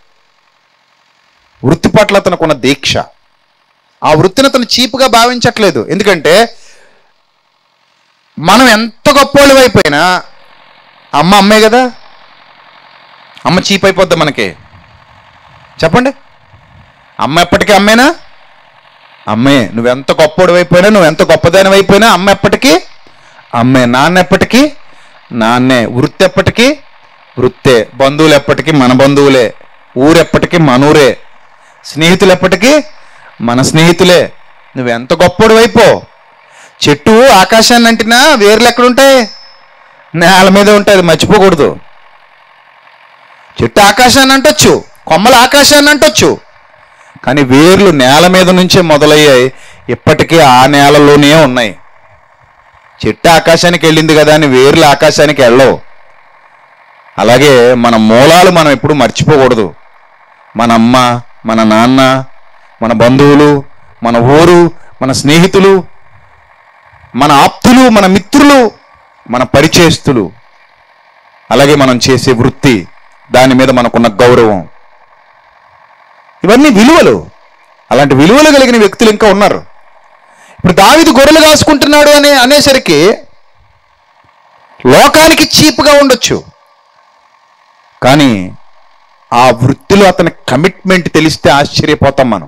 వృత్తి పట్ల అతనుకున్న దీక్ష ఆ వృత్తిని అతను చీప్గా భావించట్లేదు ఎందుకంటే మనం ఎంత గొప్పోళ్ళు అయిపోయినా అమ్మ అమ్మే కదా అమ్మ చీప్ అయిపోద్ది మనకి చెప్పండి అమ్మ ఎప్పటికీ అమ్మేనా అమ్మే నువ్వెంత గొప్పోడు అయిపోయినా నువ్వెంత గొప్పదాని అయిపోయినా అమ్మ ఎప్పటికీ అమ్మే నాన్న ఎప్పటికీ నాన్నే వృత్తి ఎప్పటికీ వృత్తే బంధువులు ఎప్పటికీ మన బంధువులే ఊరెప్పటికీ మన ఊరే స్నేహితులు ఎప్పటికీ మన స్నేహితులే నువ్వెంత గొప్పోడు అయిపో చెట్టు ఆకాశాన్ని అంటినా వేర్లు ఎక్కడుంటాయి నేల మీద ఉంటాయి అది మర్చిపోకూడదు చెట్టు ఆకాశాన్ని అంటొచ్చు కొమ్మలు ఆకాశాన్ని అంటొచ్చు కానీ వేర్లు నేల మీద నుంచే మొదలయ్యాయి ఇప్పటికీ ఆ నేలలోనే ఉన్నాయి చెట్టు ఆకాశానికి వెళ్ళింది కదా అని వేర్లు ఆకాశానికి వెళ్ళవు అలాగే మన మూలాలు మనం ఎప్పుడు మర్చిపోకూడదు మన అమ్మ మన నాన్న మన బంధువులు మన ఊరు మన స్నేహితులు మన ఆప్తులు మన మిత్రులు మన పరిచయస్తులు అలాగే మనం చేసే వృత్తి దాని మీద మనకున్న గౌరవం ఇవన్నీ విలువలు అలాంటి విలువలు కలిగిన వ్యక్తులు ఇంకా ఉన్నారు ఇప్పుడు దావిది గొర్రెలు కాసుకుంటున్నాడు అని అనేసరికి లోకానికి చీప్గా ఉండొచ్చు కానీ ఆ వృత్తిలో అతని కమిట్మెంట్ తెలిస్తే ఆశ్చర్యపోతాం మనం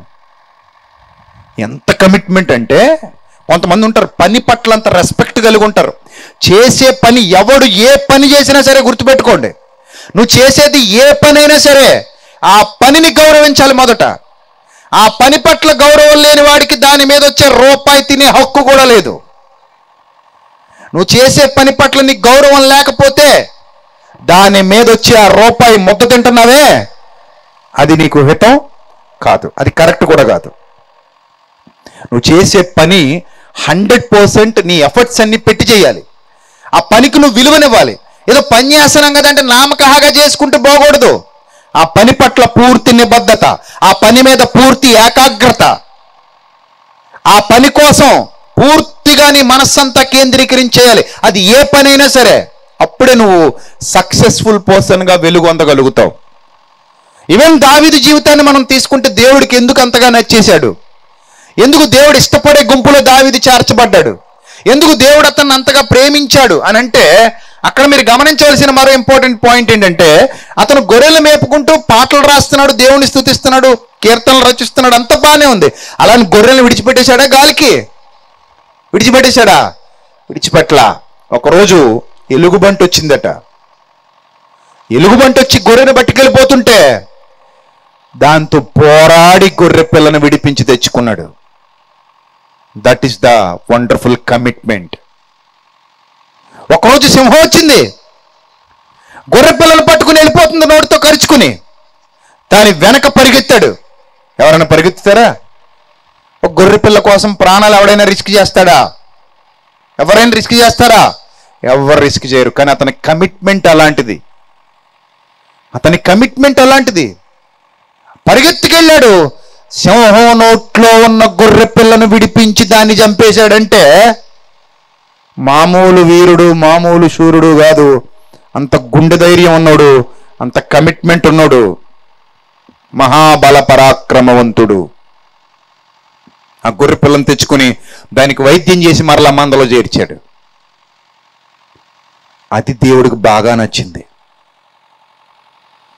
ఎంత కమిట్మెంట్ అంటే కొంతమంది ఉంటారు పని పట్ల అంత రెస్పెక్ట్ కలిగి ఉంటారు చేసే పని ఎవడు ఏ పని చేసినా సరే గుర్తుపెట్టుకోండి నువ్వు చేసేది ఏ పనైనా సరే ఆ పనిని గౌరవించాలి మొదట ఆ పని పట్ల గౌరవం లేని వాడికి దాని మీద వచ్చే రూపాయి తినే హక్కు కూడా లేదు నువ్వు చేసే పని పట్ల నీకు గౌరవం లేకపోతే దాని మీద వచ్చే ఆ రూపాయి ముద్ద తింటున్నావే అది నీకు హితం కాదు అది కరెక్ట్ కూడా కాదు నువ్వు చేసే పని హండ్రెడ్ పర్సెంట్ నీ ఎఫర్ట్స్ అన్ని పెట్టి చేయాలి ఆ పనికి నువ్వు విలువనివ్వాలి ఏదో పని చేస్తున్నాం కదంటే నామకహాగా చేసుకుంటూ పోకూడదు ఆ పని పట్ల పూర్తి నిబద్ధత ఆ పని మీద పూర్తి ఏకాగ్రత ఆ పని కోసం పూర్తిగా నీ మనస్సంతా కేంద్రీకరించేయాలి అది ఏ పనైనా సరే అప్పుడే నువ్వు సక్సెస్ఫుల్ పర్సన్గా వెలుగొందగలుగుతావు ఈవెన్ దావీదు జీవితాన్ని మనం తీసుకుంటే దేవుడికి ఎందుకు అంతగా నచ్చేశాడు ఎందుకు దేవుడు ఇష్టపడే గుంపులో దావీదు చేర్చబడ్డాడు ఎందుకు దేవుడు అతన్ని అంతగా ప్రేమించాడు అని అంటే అక్కడ మీరు గమనించవలసిన మరో ఇంపార్టెంట్ పాయింట్ ఏంటంటే అతను గొర్రెలు మేపుకుంటూ పాటలు రాస్తున్నాడు దేవుని స్తుతిస్తున్నాడు కీర్తనలు రచిస్తున్నాడు అంత బాగానే ఉంది అలాని గొర్రెలను విడిచిపెట్టేశాడా గాలికి విడిచిపెట్టేశాడా విడిచిపెట్టలా ఒకరోజు ఎలుగుబంటి వచ్చిందట ఎలుగుబంటి వచ్చి గొర్రెను పట్టుకెళ్ళిపోతుంటే దాంతో పోరాడి గొర్రె పిల్లను విడిపించి తెచ్చుకున్నాడు that is the wonderful commitment ఒకరోజు సింహం వచ్చింది గొర్రె పిల్లలు పట్టుకుని వెళ్ళిపోతుంది నోటితో కరుచుకుని దాని వెనక పరిగెత్తాడు ఎవరైనా పరిగెత్తుతారా ఒక గొర్రె పిల్ల కోసం ప్రాణాలు ఎవడైనా రిస్క్ చేస్తాడా ఎవరైనా రిస్క్ చేస్తారా ఎవరు రిస్క్ చేయరు కానీ అతని కమిట్మెంట్ అలాంటిది అతని కమిట్మెంట్ అలాంటిది పరిగెత్తుకెళ్ళాడు సింహం నోట్లో ఉన్న గొర్రె పిల్లను విడిపించి దాన్ని చంపేశాడంటే మామూలు వీరుడు మామూలు శూరుడు కాదు అంత గుండె ధైర్యం ఉన్నాడు అంత కమిట్మెంట్ ఉన్నాడు మహాబల పరాక్రమవంతుడు ఆ గొర్రె పిల్లను తెచ్చుకుని దానికి వైద్యం చేసి మరలా మందలో చేర్చాడు అది దేవుడికి బాగా నచ్చింది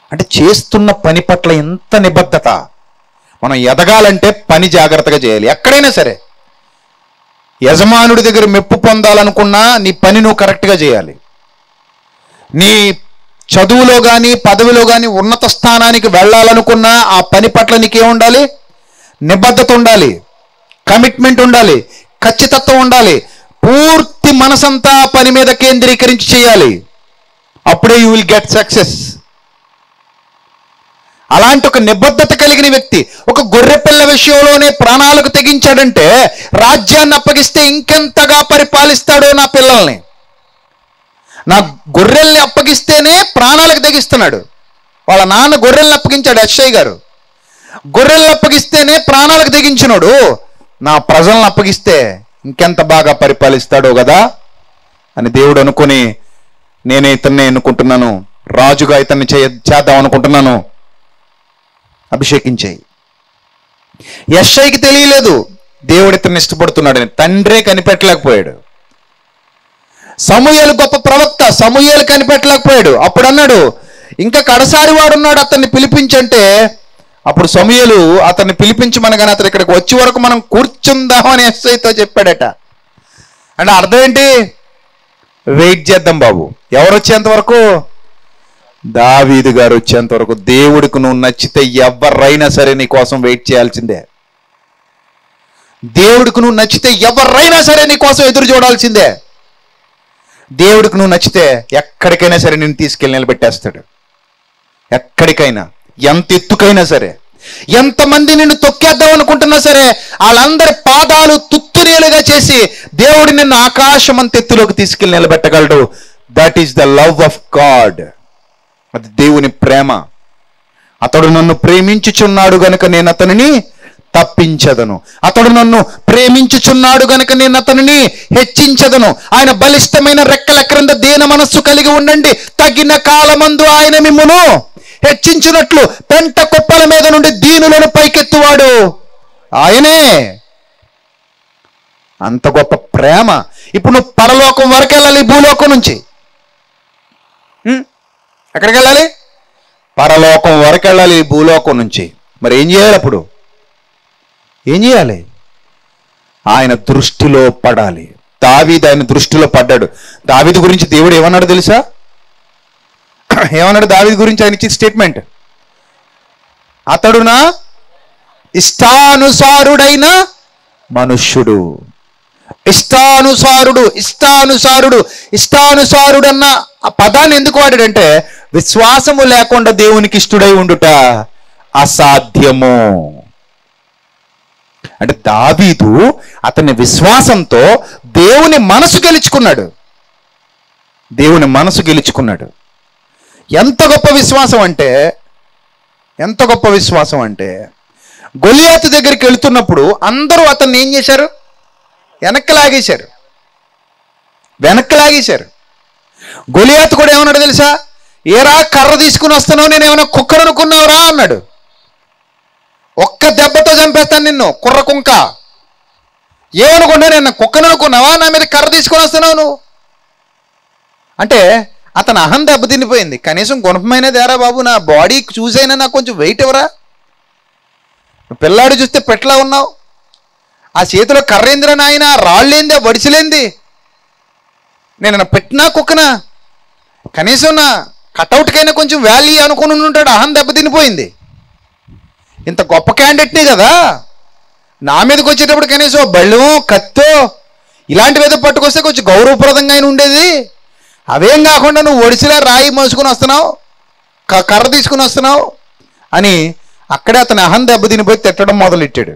అంటే చేస్తున్న పని పట్ల ఎంత నిబద్ధత మనం ఎదగాలంటే పని జాగ్రత్తగా చేయాలి ఎక్కడైనా సరే యజమానుడి దగ్గర మెప్పు పొందాలనుకున్నా నీ పని నువ్వు కరెక్ట్గా చేయాలి నీ చదువులో కానీ పదవిలో కానీ ఉన్నత స్థానానికి వెళ్ళాలనుకున్నా ఆ పని పట్ల నీకే ఉండాలి నిబద్ధత ఉండాలి కమిట్మెంట్ ఉండాలి ఖచ్చితత్వం ఉండాలి పూర్తి మనసంతా ఆ పని మీద కేంద్రీకరించి చేయాలి అప్పుడే యూ విల్ గెట్ సక్సెస్ అలాంటి ఒక నిబద్ధత కలిగిన వ్యక్తి ఒక గొర్రెపిల్ల విషయంలోనే ప్రాణాలకు తెగించాడంటే రాజ్యాన్ని అప్పగిస్తే ఇంకెంతగా పరిపాలిస్తాడో నా పిల్లల్ని నా గొర్రెల్ని అప్పగిస్తేనే ప్రాణాలకు తెగిస్తున్నాడు వాళ్ళ నాన్న గొర్రెల్ని అప్పగించాడు అక్షయ్ గారు గొర్రెల్ని అప్పగిస్తేనే ప్రాణాలకు తెగించినాడు నా ప్రజలను అప్పగిస్తే ఇంకెంత బాగా పరిపాలిస్తాడో కదా అని దేవుడు అనుకొని నేనే ఇతన్ని ఎన్నుకుంటున్నాను రాజుగా ఇతన్ని చేయ చేద్దాం అనుకుంటున్నాను అభిషేకించేయి యశ్ఐకి తెలియలేదు దేవుడు ఇతన్ని ఇష్టపడుతున్నాడని తండ్రే కనిపెట్టలేకపోయాడు సమూయేలు గొప్ప ప్రవక్త సమూయేలు కనిపెట్టలేకపోయాడు అప్పుడు అన్నాడు ఇంకా కడసారి వాడున్నాడు అతన్ని పిలిపించంటే అప్పుడు సమూయేలు అతన్ని పిలిపించమనగానే అతను ఇక్కడికి వచ్చే వరకు మనం కూర్చుందామని ఎస్ఐతో చెప్పాడట అంటే అర్థం ఏంటి వెయిట్ చేద్దాం బాబు ఎవరు వచ్చేంత వరకు దావీదు గారు వచ్చేంత వరకు దేవుడికి నువ్వు నచ్చితే ఎవరైనా సరే నీ కోసం వెయిట్ చేయాల్సిందే దేవుడికి నువ్వు నచ్చితే ఎవరైనా సరే నీ కోసం ఎదురు చూడాల్సిందే దేవుడికి నువ్వు నచ్చితే ఎక్కడికైనా సరే నేను తీసుకెళ్ళి నిలబెట్టేస్తాడు ఎక్కడికైనా ఎంత ఎత్తుకైనా సరే ఎంతమంది నిన్ను తొక్కేద్దాం అనుకుంటున్నా సరే వాళ్ళందరి పాదాలు తుత్తురియలుగా చేసి దేవుడు నిన్ను ఆకాశం అంత ఎత్తులోకి తీసుకెళ్ళి నిలబెట్టగలడు that is the love of God అది దేవుని ప్రేమ అతడు నన్ను ప్రేమించుచున్నాడు గనుక నేను అతనిని తప్పించదను అతడు నన్ను ప్రేమించుచున్నాడు గనుక నేను అతనిని హెచ్చించదను ఆయన బలిష్టమైన రెక్కల క్రింద దీన మనస్సు కలిగి ఉండండి తగిన కాలమందు ఆయన మిమ్మును హెచ్చించినట్లు పెంట కుప్పల మీద నుండి దీనులను పైకెత్తువాడు ఆయనే అంత గొప్ప ప్రేమ ఇప్పుడు నువ్వు పరలోకం వరకు వెళ్ళాలి ఈ భూలోకం నుంచి ఉం? ఎక్కడికి వెళ్ళాలి పరలోకం వరకు వెళ్ళాలి ఈ భూలోకం నుంచి మరి ఏం చేయాలి అప్పుడు ఏం చేయాలి ఆయన దృష్టిలో పడాలి దావీదు ఆయన దృష్టిలో పడ్డాడు దావీదు గురించి దేవుడు ఏమన్నాడు తెలుసా ఏమన్నాడు దావీదు గురించి ఆయన ఇచ్చిన స్టేట్మెంట్ అతడు నా ఇష్టానుసారుడైన మనుష్యుడు ఇష్టానుసారుడు ఇష్టానుసారుడు ఇష్టానుసారుడు అన్న ఆ పదాన్ని ఎందుకు వాడాడంటే విశ్వాసము లేకుండా దేవునికి ఇష్టడై ఉండుట అసాధ్యము అంటే దావీదు అతని విశ్వాసంతో దేవుని మనసు గెలుచుకున్నాడు దేవుని మనసు గెలుచుకున్నాడు ఎంత గొప్ప విశ్వాసం అంటే ఎంత గొప్ప విశ్వాసం అంటే గొలియాతు దగ్గరికి వెళుతున్నప్పుడు అందరూ అతన్ని ఏం చేశారు వెనక్కి లాగేశారు వెనక్కి లాగేశారు గొలియాతు కూడా ఏమన్నాడు తెలుసా ఏరా కర్ర తీసుకుని వస్తున్నావు నేను ఏమైనా కుక్కర్ అనుకున్నావురా అన్నాడు ఒక్క దెబ్బతో చంపేస్తాను నిన్ను కుర్ర కుంక ఏమనుకున్నా నేను కుక్కను అనుకున్నావా నా మీద కర్ర తీసుకొని వస్తున్నావు నువ్వు అంటే అతను అహం దెబ్బతినిపోయింది కనీసం గుణపమైనది ఏరా బాబు నా బాడీ చూసైనా నాకు కొంచెం వెయిట్ ఇవ్వరా పిల్లాడు చూస్తే పెట్లా ఉన్నావు ఆ చేతిలో కర్రేంద్ర నాయన రాళ్ళేంది ఆ వడిసలేంది నేను నా పెట్టినా కుక్కనా కనీసం నా కటౌట్కైనా కొంచెం వ్యాలీ అనుకుని ఉంటాడు అహం దెబ్బతినిపోయింది ఇంత గొప్ప క్యాండిడేట్ని కదా నా మీదకి వచ్చేటప్పుడు కనీసం ఓ బళ్ళు కత్తో ఇలాంటివి ఏదో పట్టుకొస్తే కొంచెం గౌరవప్రదంగా అయినా ఉండేది అవేం కాకుండా నువ్వు ఒడిసిలా రాయి మోసుకుని వస్తున్నావు క- కర్ర తీసుకుని వస్తున్నావు అని అక్కడే అతని అహం దెబ్బతినిపోయి తిట్టడం మొదలెట్టాడు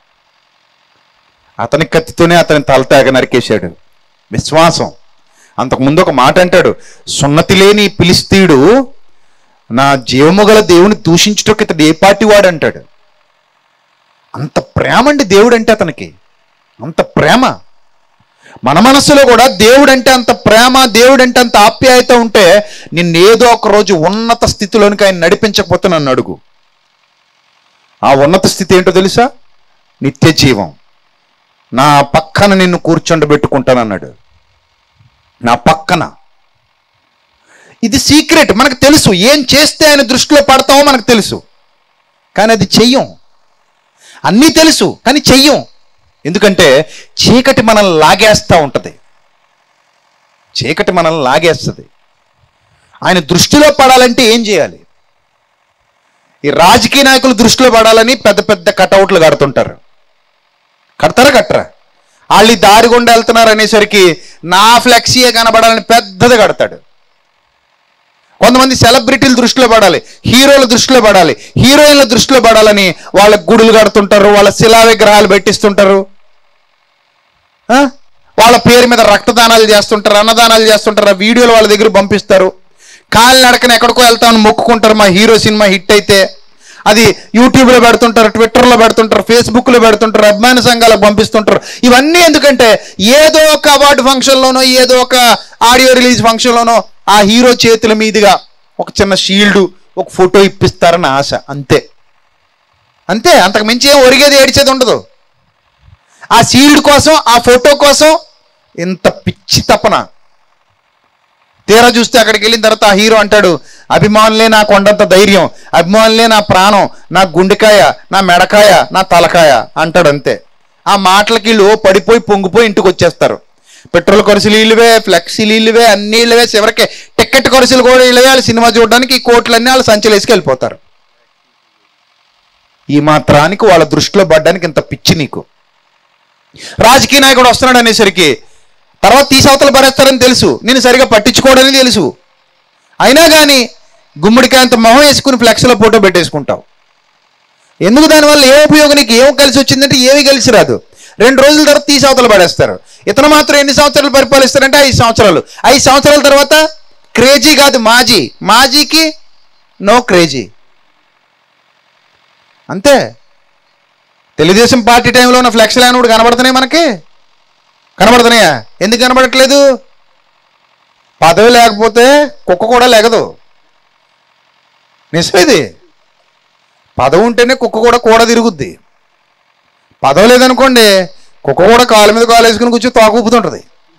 అతని కత్తితోనే అతని తలతాగ నరికేశాడు విశ్వాసం అంతకుముందు ఒక మాట అంటాడు సున్నతి లేని పిలిస్తీయుడు నా జీవము గల దేవుని దూషించుటకు ఇతడు ఏ పార్టీ వాడు అంటాడు అంత ప్రేమ అండి దేవుడు అంటే అతనికి అంత ప్రేమ మన మనస్సులో కూడా దేవుడు అంటే అంత ప్రేమ దేవుడు అంటే అంత ఆప్యాయత ఉంటే నిన్నేదో ఒక రోజు ఉన్నత స్థితిలోనికి ఆయన నడిపించకపోతే నన్ను అడుగు ఆ ఉన్నత స్థితి ఏంటో తెలుసా నిత్య జీవం నా పక్కన నిన్ను కూర్చొండబెట్టుకుంటానన్నాడు నా పక్కన ఇది సీక్రెట్ మనకు తెలుసు ఏం చేస్తే ఆయన దృష్టిలో పడతామో మనకు తెలుసు కానీ అది చెయ్యం అన్నీ తెలుసు కానీ చెయ్యం ఎందుకంటే చీకటి మనల్ని లాగేస్తూ ఉంటుంది చీకటి మనల్ని లాగేస్తుంది ఆయన దృష్టిలో పడాలంటే ఏం చేయాలి ఈ రాజకీయ నాయకులు దృష్టిలో పడాలని పెద్ద పెద్ద కటౌట్లు కడుతుంటారు కడతారా కట్టరా వాళ్ళు ఈ దారి గుండా వెళ్తున్నారు అనేసరికి నా ఫ్లెక్సీయే కనబడాలని పెద్దది కడతాడు కొంతమంది సెలబ్రిటీల దృష్టిలో పడాలి హీరోల దృష్టిలో పడాలి హీరోయిన్ల దృష్టిలో పడాలని వాళ్ళ గుడులు కడుతుంటారు వాళ్ళ శిలా విగ్రహాలు పెట్టిస్తుంటారు ఆ? వాళ్ళ పేరు మీద రక్తదానాలు చేస్తుంటారు అన్నదానాలు చేస్తుంటారు ఆ వీడియోలు వాళ్ళ దగ్గర పంపిస్తారు కాలు నడకన ఎక్కడికో వెళ్తామని మొక్కుకుంటారు మా హీరో సినిమా హిట్ అయితే అది యూట్యూబ్లో పెడుతుంటారు ట్విట్టర్లో పెడుతుంటారు ఫేస్బుక్లో పెడుతుంటారు అభిమాన సంఘాలకు పంపిస్తుంటారు ఇవన్నీ ఎందుకంటే ఏదో ఒక అవార్డు ఫంక్షన్లోనో ఏదో ఒక ఆడియో రిలీజ్ ఫంక్షన్లోనో ఆ హీరో చేతుల మీదుగా ఒక చిన్న షీల్డ్ ఒక ఫోటో ఇప్పిస్తారని ఆశ అంతే అంతే అంతకు మించి ఏం ఒరిగేది ఏడిచేది ఉండదు ఆ సీల్డ్ కోసం ఆ ఫోటో కోసం ఇంత పిచ్చి తపన తీరా చూస్తే అక్కడికి వెళ్ళిన తర్వాత ఆ హీరో అంటాడు అభిమానులే నా కొండంత ధైర్యం అభిమానులే నా ప్రాణం నా గుండెకాయ నా మెడకాయ నా తలకాయ అంటాడు అంతే ఆ మాటలకి వీళ్ళు పడిపోయి పొంగిపోయి ఇంటికి వచ్చేస్తారు పెట్రోల్ ఖర్చులు ఇల్లువే ఫ్లెక్సీలు ఇల్లువే అన్ని ఇల్లువే చివరికి టికెట్ ఖర్చులు కూడా ఇల్లువే వాళ్ళు సినిమా చూడడానికి ఈ కోట్లన్నీ వాళ్ళు సంచులు వేసుకు వెళ్ళిపోతారు ఈ మాత్రానికి వాళ్ళ దృష్టిలో పడ్డానికి ఇంత పిచ్చి నీకు రాజకీయ నాయకుడు వస్తున్నాడు అనేసరికి తర్వాత తీసి అవతల పడేస్తారని తెలుసు నేను సరిగా పట్టించుకోవడని తెలుసు అయినా కానీ గుమ్మడికాయంత మొహం వేసుకుని ఫ్లెక్స్లో ఫోటో పెట్టేసుకుంటావు ఎందుకు దానివల్ల ఏ ఉపయోగం నీకు ఏం కలిసి వచ్చిందంటే ఏమి కలిసి రాదు రెండు రోజుల తర్వాత తీసి అవతల పడేస్తారు ఇతను మాత్రం ఎన్ని సంవత్సరాలు పరిపాలిస్తారంటే ఐదు సంవత్సరాలు ఐదు సంవత్సరాల తర్వాత క్రేజీ కాదు మాజీ మాజీకి నో క్రేజీ అంతే తెలుగుదేశం పార్టీ టైంలో ఉన్న ఫ్లెక్స్ లైన్ కూడా కనబడుతున్నాయి మనకి కనబడుతున్నాయా ఎందుకు కనబడట్లేదు పదవి లేకపోతే కుక్క కూడా లెగదు నిజమేది పదవి ఉంటేనే కుక్క కూడా కూడా తిరుగుద్ది పదవి లేదనుకోండి కుక్క కూడా కాలు మీద కాలు వేసుకుని కూర్చొని తోక ఊపుతుంటుంది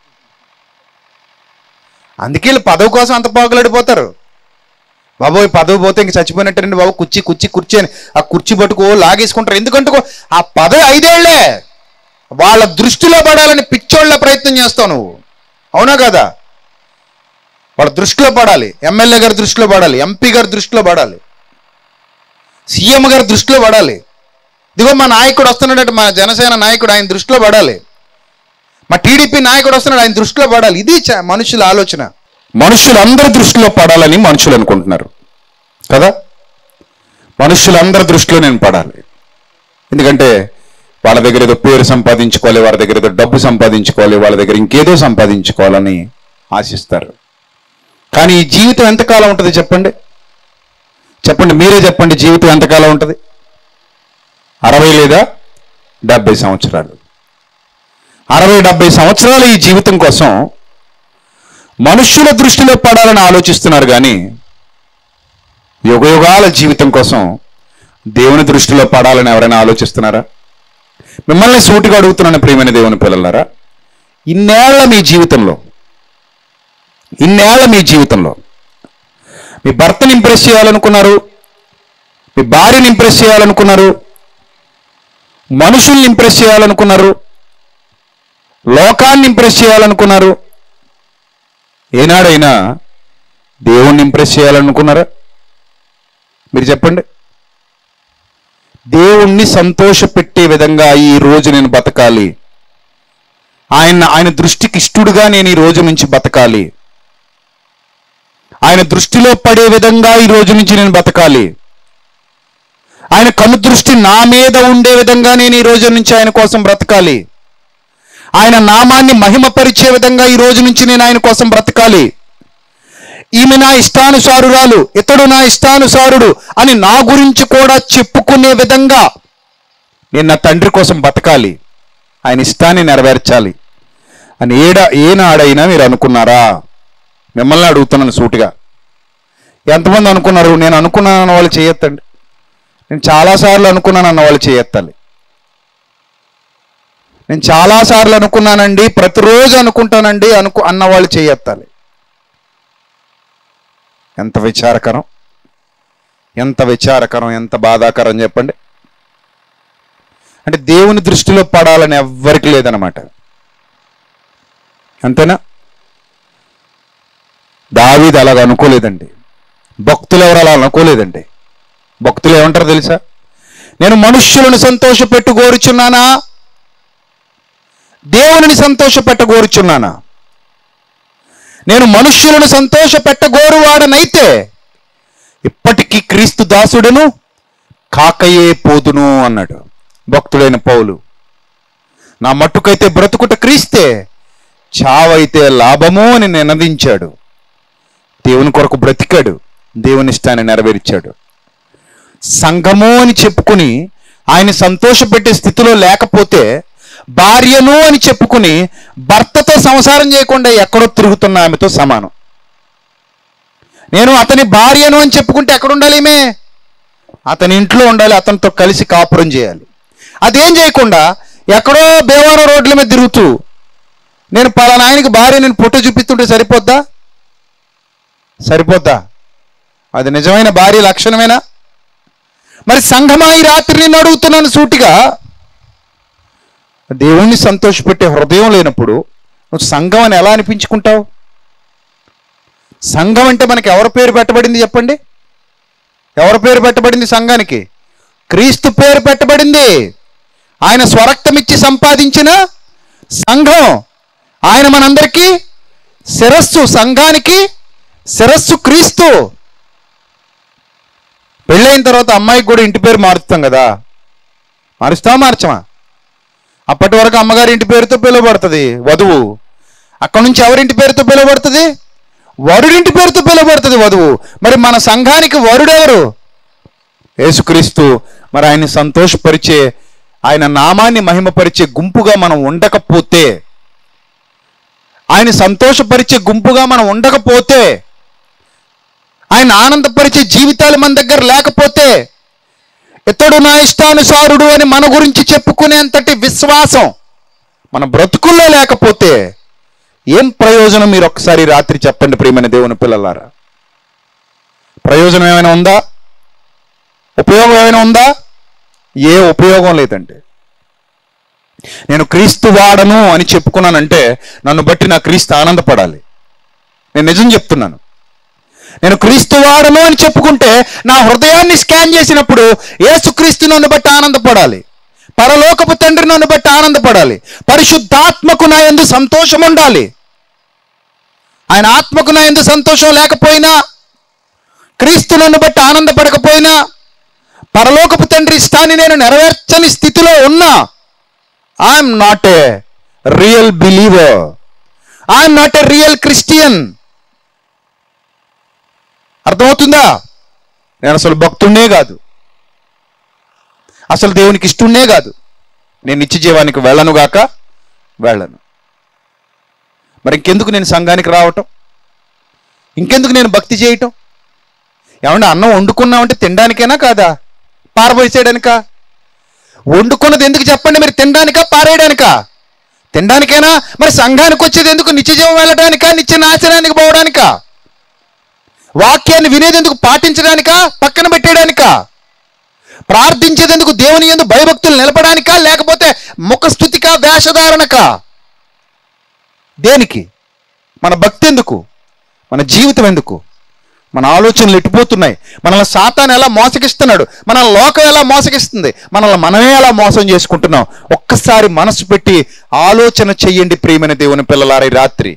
అందుకే వీళ్ళు పదవి కోసం అంత పాకులాడిపోతారు బాబు ఈ పదవి పోతే ఇంక చచ్చిపోయినట్టండి బాబు కుర్చీ కుర్చీ కుర్చీ అని ఆ కుర్చీ పట్టుకో లాగేసుకుంటారు ఎందుకంటే ఆ పదవి ఐదేళ్లే వాళ్ళ దృష్టిలో పడాలని పిచ్చోళ్ళ ప్రయత్నం చేస్తావు నువ్వు అవునా కదా వాళ్ళ దృష్టిలో పడాలి ఎమ్మెల్యే గారి దృష్టిలో పడాలి ఎంపీ గారి దృష్టిలో పడాలి సీఎం గారి దృష్టిలో పడాలి ఇదిగో మా నాయకుడు వస్తున్నాడు మా జనసేన నాయకుడు ఆయన దృష్టిలో పడాలి మా టీడీపీ నాయకుడు వస్తున్నాడు ఆయన దృష్టిలో పడాలి ఇది చ- మనుషుల ఆలోచన మనుషులందరి దృష్టిలో పడాలని మనుషులు అనుకుంటున్నారు కదా మనుషులందరి దృష్టిలో నేను పడాలి ఎందుకంటే వాళ్ళ దగ్గర ఏదో పేరు సంపాదించుకోవాలి వాళ్ళ దగ్గర ఏదో డబ్బు సంపాదించుకోవాలి వాళ్ళ దగ్గర ఇంకేదో సంపాదించుకోవాలని ఆశిస్తారు కానీ ఈ జీవితం ఎంతకాలం ఉంటుంది చెప్పండి చెప్పండి మీరే చెప్పండి జీవితం ఎంతకాలం ఉంటుంది అరవై లేదా డెబ్బై సంవత్సరాలు అరవై డెబ్బై సంవత్సరాలు ఈ జీవితం కోసం మనుష్యుల దృష్టిలో పడాలని ఆలోచిస్తున్నారు కానీ యుగయుగాల జీవితం కోసం దేవుని దృష్టిలో పడాలని ఎవరైనా ఆలోచిస్తున్నారా మిమ్మల్ని సూటిగా అడుగుతున్నాను ప్రియమైన దేవుని పిల్లలారా ఇన్నేళ్ల మీ జీవితంలో ఇన్నేళ్ల మీ జీవితంలో మీ భర్తని ఇంప్రెస్ చేయాలనుకున్నారు మీ భార్యని ఇంప్రెస్ చేయాలనుకున్నారు మనుషుల్ని ఇంప్రెస్ చేయాలనుకున్నారు లోకాన్ని ఇంప్రెస్ చేయాలనుకున్నారు ఏనాడైనా దేవుణ్ణి ఇంప్రెస్ చేయాలనుకున్నారా మీరు చెప్పండి దేవుణ్ణి సంతోషపెట్టే విధంగా ఈ రోజు నేను బతకాలి ఆయన ఆయన దృష్టికి ఇష్టడుగా నేను ఈ రోజు నుంచి బతకాలి ఆయన దృష్టిలో పడే విధంగా ఈ రోజు నుంచి నేను బతకాలి ఆయన కను దృష్టి నా మీద ఉండే విధంగా నేను ఈ రోజు నుంచి ఆయన కోసం బ్రతకాలి ఆయన నామాన్ని మహిమపరిచే విధంగా ఈ రోజు నుంచి నేను ఆయన కోసం బ్రతకాలి ఈమె నా ఇష్టానుసారురాలు ఇతడు నా ఇష్టానుసారుడు అని నా గురించి కూడా చెప్పుకునే విధంగా నేను నా తండ్రి కోసం బతకాలి ఆయన ఇష్టాన్ని నెరవేర్చాలి అని ఏడ ఏనాడైనా మీరు అనుకున్నారా మిమ్మల్ని అడుగుతున్నాను సూటిగా ఎంతమంది అనుకున్నారు నేను అనుకున్నాను అన్న వాళ్ళు చేయొద్దండి నేను చాలాసార్లు అనుకున్నాను అన్న వాళ్ళు చేయెత్తాలి నేను చాలాసార్లు అనుకున్నానండి ప్రతిరోజు అనుకుంటానండి అనుకు అన్న వాళ్ళు చేయెత్తాలి ఎంత విచారకరం ఎంత విచారకరం ఎంత బాధాకరం చెప్పండి అంటే దేవుని దృష్టిలో పడాలని ఎవ్వరికి లేదనమాట అంతేనా దావీది అలాగ అనుకోలేదండి భక్తులు ఎవరు అలా అనుకోలేదండి భక్తులు ఏమంటారు తెలుసా నేను మనుష్యులను సంతోషపెట్టు కోరుచున్నానా దేవునిని సంతోషపెట్టగోరుచున్నానా నేను మనుష్యులను సంతోషపెట్టగోరువాడనైతే ఇప్పటికీ క్రీస్తు దాసుడును కాకయే పోదును అన్నాడు భక్తుడైన పౌలు నా మట్టుకైతే బ్రతుకుట క్రీస్తే చావైతే లాభము అని నినదించాడు దేవుని కొరకు బ్రతికాడు దేవుని ఇష్టాన్ని నెరవేర్చాడు సంఘము అని చెప్పుకుని ఆయన సంతోషపెట్టే స్థితిలో లేకపోతే భార్యను అని చెప్పుకుని భర్తతో సంసారం చేయకుండా ఎక్కడో తిరుగుతున్న ఆమెతో సమానం నేను అతని భార్యను అని చెప్పుకుంటే ఎక్కడ ఉండాలి ఈమె అతని ఇంట్లో ఉండాలి అతనితో కలిసి కాపురం చేయాలి అదేం చేయకుండా ఎక్కడో బేవారం రోడ్ల మీద తిరుగుతూ నేను పలానా ఆయనకి భార్య నేను ఫోటో చూపిస్తుంటే సరిపోద్దా సరిపోద్దా అది నిజమైన భార్య లక్షణమేనా మరి సంఘమా ఈ రాత్రి నేను అడుగుతున్నాను సూటిగా దేవుణ్ణి సంతోషపెట్టే హృదయం లేనప్పుడు నువ్వు సంఘం అని ఎలా అనిపించుకుంటావు సంఘం అంటే మనకి ఎవరి పేరు పెట్టబడింది చెప్పండి ఎవరి పేరు పెట్టబడింది సంఘానికి క్రీస్తు పేరు పెట్టబడింది ఆయన స్వరక్తమిచ్చి సంపాదించిన సంఘం ఆయన మనందరికీ శిరస్సు సంఘానికి శిరస్సు క్రీస్తు పెళ్ళైన తర్వాత అమ్మాయికి కూడా ఇంటి పేరు మారుస్తాం కదా మారుస్తావా మార్చమా అప్పటి వరకు అమ్మగారి ఇంటి పేరుతో పిలువబడుతుంది వధువు అక్కడ నుంచి ఎవరింటి పేరుతో పిలువబడుతుంది వరుడింటి పేరుతో పిలువబడుతుంది వధువు మరి మన సంఘానికి వరుడెవరు యేసుక్రీస్తు మరి ఆయన్ని సంతోషపరిచే ఆయన నామాన్ని మహిమపరిచే గుంపుగా మనం ఉండకపోతే ఆయన సంతోషపరిచే గుంపుగా మనం ఉండకపోతే ఆయన ఆనందపరిచే జీవితాలు మన దగ్గర లేకపోతే ఇతడు నా ఇష్టానుసారుడు అని మన గురించి చెప్పుకునేంతటి విశ్వాసం మన బ్రతుకుల్లో లేకపోతే ఏం ప్రయోజనం మీరు ఒకసారి రాత్రి చెప్పండి ప్రియమైన దేవుని పిల్లలారా ప్రయోజనం ఏమైనా ఉందా ఉపయోగం ఏమైనా ఉందా ఏ ఉపయోగం లేదండి నేను క్రీస్తు వాడను అని చెప్పుకున్నానంటే నన్ను బట్టి నా క్రీస్తు ఆనందపడాలి నేను నిజం చెప్తున్నాను నేను క్రీస్తు వాడను అని చెప్పుకుంటే నా హృదయాన్ని స్కాన్ చేసినప్పుడు యేసుక్రీస్తు నన్ను బట్టి ఆనందపడాలి పరలోకపు తండ్రి నన్ను బట్టి ఆనందపడాలి పరిశుద్ధాత్మకు నా ఎందు సంతోషం ఉండాలి ఆయన ఆత్మకు నా ఎందు సంతోషం లేకపోయినా క్రీస్తు నన్ను బట్టి ఆనందపడకపోయినా పరలోకపు తండ్రి ఇష్టాన్ని నేను నెరవేర్చని స్థితిలో ఉన్నా I'm not a real believer I'm not a real Christian అర్థమవుతుందా నేను అసలు భక్తుణ్ణే కాదు అసలు దేవునికి ఇష్టుణ్ణే కాదు నేను నిత్య జీవానికి వెళ్ళను గాక వెళ్ళను మరి ఇంకెందుకు నేను సంఘానికి రావటం ఇంకెందుకు నేను భక్తి చేయటం ఏమన్నా అన్నం వండుకున్నామంటే తినడానికేనా కాదా పారబోసేయడానికా వండుకున్నది ఎందుకు చెప్పండి మీరు తినడానికా పారేయడానికా తినడానికేనా మరి సంఘానికి వచ్చేది ఎందుకు నిత్యజీవం వెళ్ళడానికా నిత్య నాశనానికి పోవడానికా వాక్యాన్ని వినేది ఎందుకు పాటించడానికా పక్కన పెట్టేయడానికా ప్రార్థించేందుకు దేవుని ఎందు భయభక్తులు నిలపడానికా లేకపోతే ముఖస్థుతికా వేషధారణకా దేనికి మన భక్తి ఎందుకు మన జీవితం ఎందుకు మన ఆలోచనలు ఎట్టిపోతున్నాయి మనల్ని సాతాను ఎలా మోసగిస్తున్నాడు మన లోకం ఎలా మోసగిస్తుంది మనల్ని మనమే ఎలా మోసం చేసుకుంటున్నాం ఒక్కసారి మనసు పెట్టి ఆలోచన చెయ్యండి ప్రియమైన దేవుని పిల్లలారి రాత్రి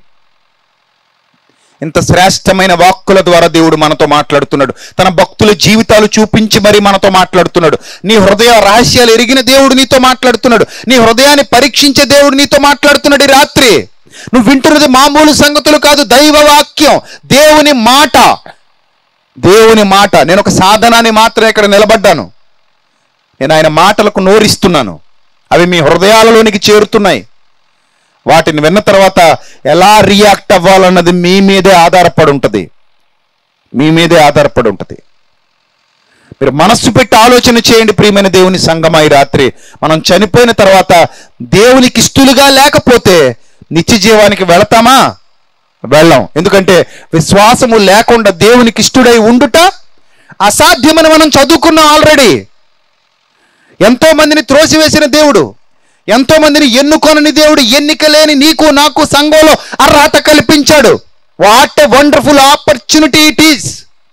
ఇంత శ్రేష్టమైన వాక్కుల ద్వారా దేవుడు మనతో మాట్లాడుతున్నాడు తన భక్తుల జీవితాలు చూపించి మరి మనతో మాట్లాడుతున్నాడు నీ హృదయ రహస్యాలు ఎరిగిన దేవుడు నీతో మాట్లాడుతున్నాడు నీ హృదయాన్ని పరీక్షించే దేవుడు నీతో మాట్లాడుతున్నాడు ఈ రాత్రి నువ్వు వింటున్నది మామూలు సంగతులు కాదు దైవ వాక్యం దేవుని మాట దేవుని మాట నేను ఒక సాధనాన్ని మాత్రమే ఇక్కడ నిలబడ్డాను నేను ఆయన మాటలకు నోరిస్తున్నాను అవి మీ హృదయాలలోనికి చేరుతున్నాయి వాటిని విన్న తర్వాత ఎలా రియాక్ట్ అవ్వాలన్నది మీ మీదే ఆధారపడి ఉంటుంది మీ మీదే ఆధారపడి ఉంటుంది మీరు మనస్సు పెట్టి ఆలోచన చేయండి ప్రియమైన దేవుని సంగమా ఈ రాత్రి మనం చనిపోయిన తర్వాత దేవునికి ఇష్టలుగా లేకపోతే నిత్య జీవానికి వెళతామా వెళ్ళం ఎందుకంటే విశ్వాసము లేకుండా దేవునికి ఇష్టడై ఉండుట అసాధ్యమని మనం చదువుకున్నాం ఆల్రెడీ ఎంతో మందిని త్రోసివేసిన దేవుడు ఎంతో మందిని ఎన్నుకొనని దేవుడు ఎన్నిక లేని నీకు నాకు సంఘంలో అర్హత కల్పించాడు what a wonderful opportunity it is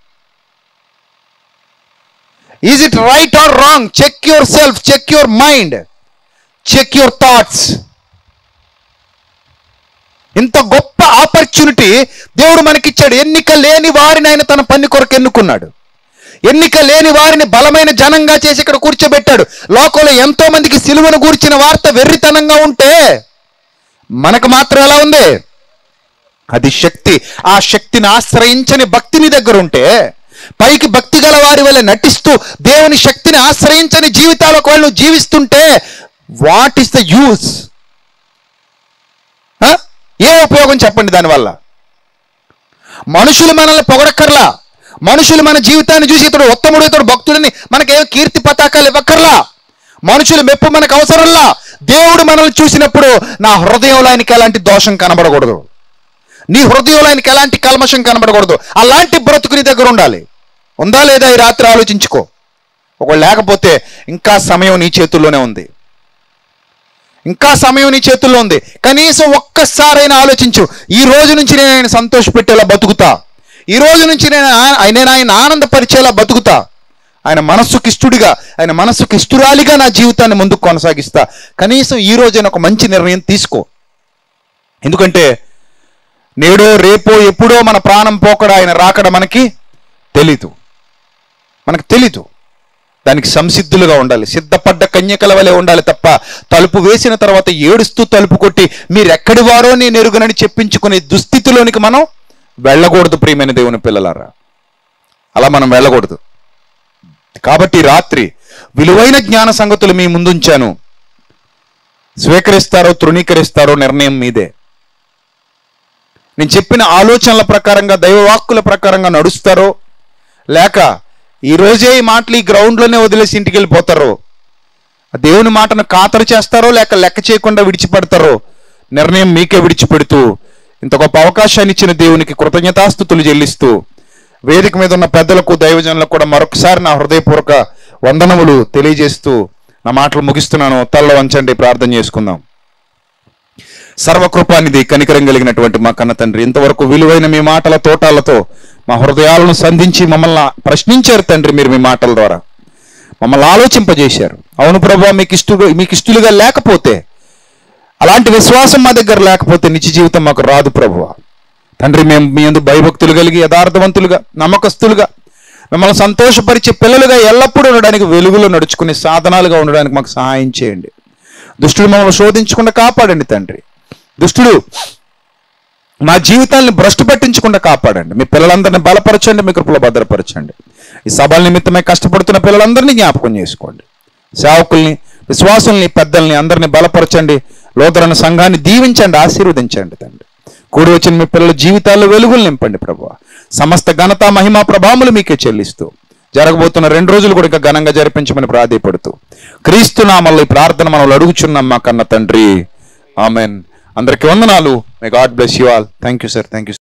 is it right or wrong check yourself check your mind check your thoughts ఇంత గొప్ప ఆపర్చునిటీ దేవుడు మనకిచ్చాడు ఎన్నిక లేని వారిని ఆయన తన పని కొరకు ఎన్నుకున్నాడు ఎన్నిక లేని వారిని బలమైన జనంగా చేసి ఇక్కడ కూర్చోబెట్టాడు లోకంలో ఎంతో మందికి సిలువను కూర్చిన వార్త వెర్రితనంగా ఉంటే మనకు మాత్రం ఎలా ఉంది అది శక్తి ఆ శక్తిని ఆశ్రయించని భక్తి నీ దగ్గర ఉంటే పైకి భక్తి గల వారి వల్ల నటిస్తూ దేవుని శక్తిని ఆశ్రయించని జీవితాలు ఒకవేళ నువ్వు జీవిస్తుంటే వాట్ ఈస్ ద యూస్ ఏ ఉపయోగం చెప్పండి దానివల్ల మనుషులు మనల్ని పొగడక్కర్లా మనుషులు మన జీవితాన్ని చూసి ఇతడు ఉత్తముడు ఇతడు భక్తుడిని మనకేం కీర్తి పతాకాలు ఇవ్వక్కర్లా మనుషుల మెప్పు మనకు అవసరంలా దేవుడు మనల్ని చూసినప్పుడు నా హృదయంలో ఆయనకి ఎలాంటి దోషం కనబడకూడదు నీ హృదయంలో ఆయనకి ఎలాంటి కల్మషం కనబడకూడదు అలాంటి బ్రతుకు నీ దగ్గర ఉండాలి ఉందా లేదా ఈ రాత్రి ఆలోచించుకో ఒకవేళ లేకపోతే ఇంకా సమయం నీ చేతుల్లోనే ఉంది ఇంకా సమయం నీ చేతుల్లో ఉంది కనీసం ఒక్కసారైనా ఆలోచించు ఈ రోజు నుంచి నేను ఆయన సంతోషపెట్టేలా బతుకుతా ఈ రోజు నుంచి నేను ఆ- నేను ఆయన ఆనందపరిచేలా బతుకుతా ఆయన మనస్సుకి ఇష్టడిగా ఆయన మనస్సుకి ఇష్టురాలిగా నా జీవితాన్ని ముందుకు కొనసాగిస్తా కనీసం ఈ రోజైనా ఒక మంచి నిర్ణయం తీసుకో ఎందుకంటే నేడో రేపో ఎప్పుడో మన ప్రాణం పోకడ ఆయన రాకడ మనకి తెలీదు మనకు తెలీదు దానికి సంసిద్ధులుగా ఉండాలి సిద్ధపడ్డ కన్యకల వలె ఉండాలి తప్ప తలుపు వేసిన తర్వాత ఏడుస్తూ తలుపు కొట్టి మీరెక్కడి వారో నేను ఎరుగనని చెప్పించుకునే దుస్థితిలోనికి మనం వెళ్ళకూడదు ప్రియమైన దేవుని పిల్లలారా అలా మనం వెళ్ళకూడదు కాబట్టి ఈ రాత్రి విలువైన జ్ఞాన సంగతులు మీ ముందుంచాను స్వీకరిస్తారో తృణీకరిస్తారో నిర్ణయం మీదే నేను చెప్పిన ఆలోచనల ప్రకారంగా దైవవాక్కుల ప్రకారంగా నడుస్తారో లేక ఈ రోజే ఈ మాటలు ఈ గ్రౌండ్లోనే వదిలేసి ఇంటికి వెళ్ళిపోతారో ఆ దేవుని మాటను ఖాతరు చేస్తారో లేక లెక్క చేయకుండా విడిచిపెడతారో నిర్ణయం మీకే విడిచిపెడుతూ ఇంత గొప్ప అవకాశాన్ని ఇచ్చిన దేవునికి కృతజ్ఞతాస్థుతులు చెల్లిస్తూ వేదిక మీద ఉన్న పెద్దలకు దైవజనులకు కూడా మరొకసారి నా హృదయపూర్వక వందనములు తెలియజేస్తూ నా మాటలు ముగిస్తున్నాను తల్ల వంచండి ప్రార్థన చేసుకుందాం సర్వకృపానిధి కనికరం కలిగినటువంటి మా కన్న తండ్రి ఇంతవరకు విలువైన మీ మాటల తోటాలతో మా హృదయాలను సంధించి మమ్మల్ని ప్రశ్నించారు తండ్రి మీరు మీ మాటల ద్వారా మమ్మల్ని ఆలోచింపజేశారు అవును ప్రభా మీకు ఇష్టడు మీకు ఇష్టలుగా లేకపోతే అలాంటి విశ్వాసం మా దగ్గర లేకపోతే నిత్య జీవితం మాకు రాదు ప్రభువ తండ్రి మేము మీ అందు భయభక్తులు కలిగి యథార్థవంతులుగా నమ్మకస్తులుగా మిమ్మల్ని సంతోషపరిచే పిల్లలుగా ఎల్లప్పుడూ ఉండడానికి వెలుగులో నడుచుకునే సాధనాలుగా ఉండడానికి మాకు సహాయం చేయండి దుష్టుడు మమ్మల్ని శోధించకుండా కాపాడండి తండ్రి దుష్టుడు మా జీవితాన్ని భ్రష్టు పట్టించకుండా కాపాడండి మీ పిల్లలందరినీ బలపరచండి మీ కృపలో భద్రపరచండి ఈ సభల నిమిత్తమై కష్టపడుతున్న పిల్లలందరినీ జ్ఞాపకం చేసుకోండి సేవకుల్ని విశ్వాసుల్ని పెద్దల్ని అందరినీ బలపరచండి లోతరణ సంఘాన్ని దీవించండి ఆశీర్వదించండి తండ్రి కూడి వచ్చిన మీ పిల్లల జీవితాల్లో వెలుగులు నింపండి ప్రభు సమస్త ఘనత మహిమా ప్రభావములు మీకే చెల్లిస్తూ జరగబోతున్న రెండు రోజులు కూడా ఇంకా ఘనంగా జరిపించమని ప్రాధేయపడుతూ క్రీస్తు నామల్లో ఈ ప్రార్థన మనం అడుగుచున్నాం మా కన్న తండ్రి ఆమెన్ అందరికీ వందనాలు may God bless you all thank you sir thank you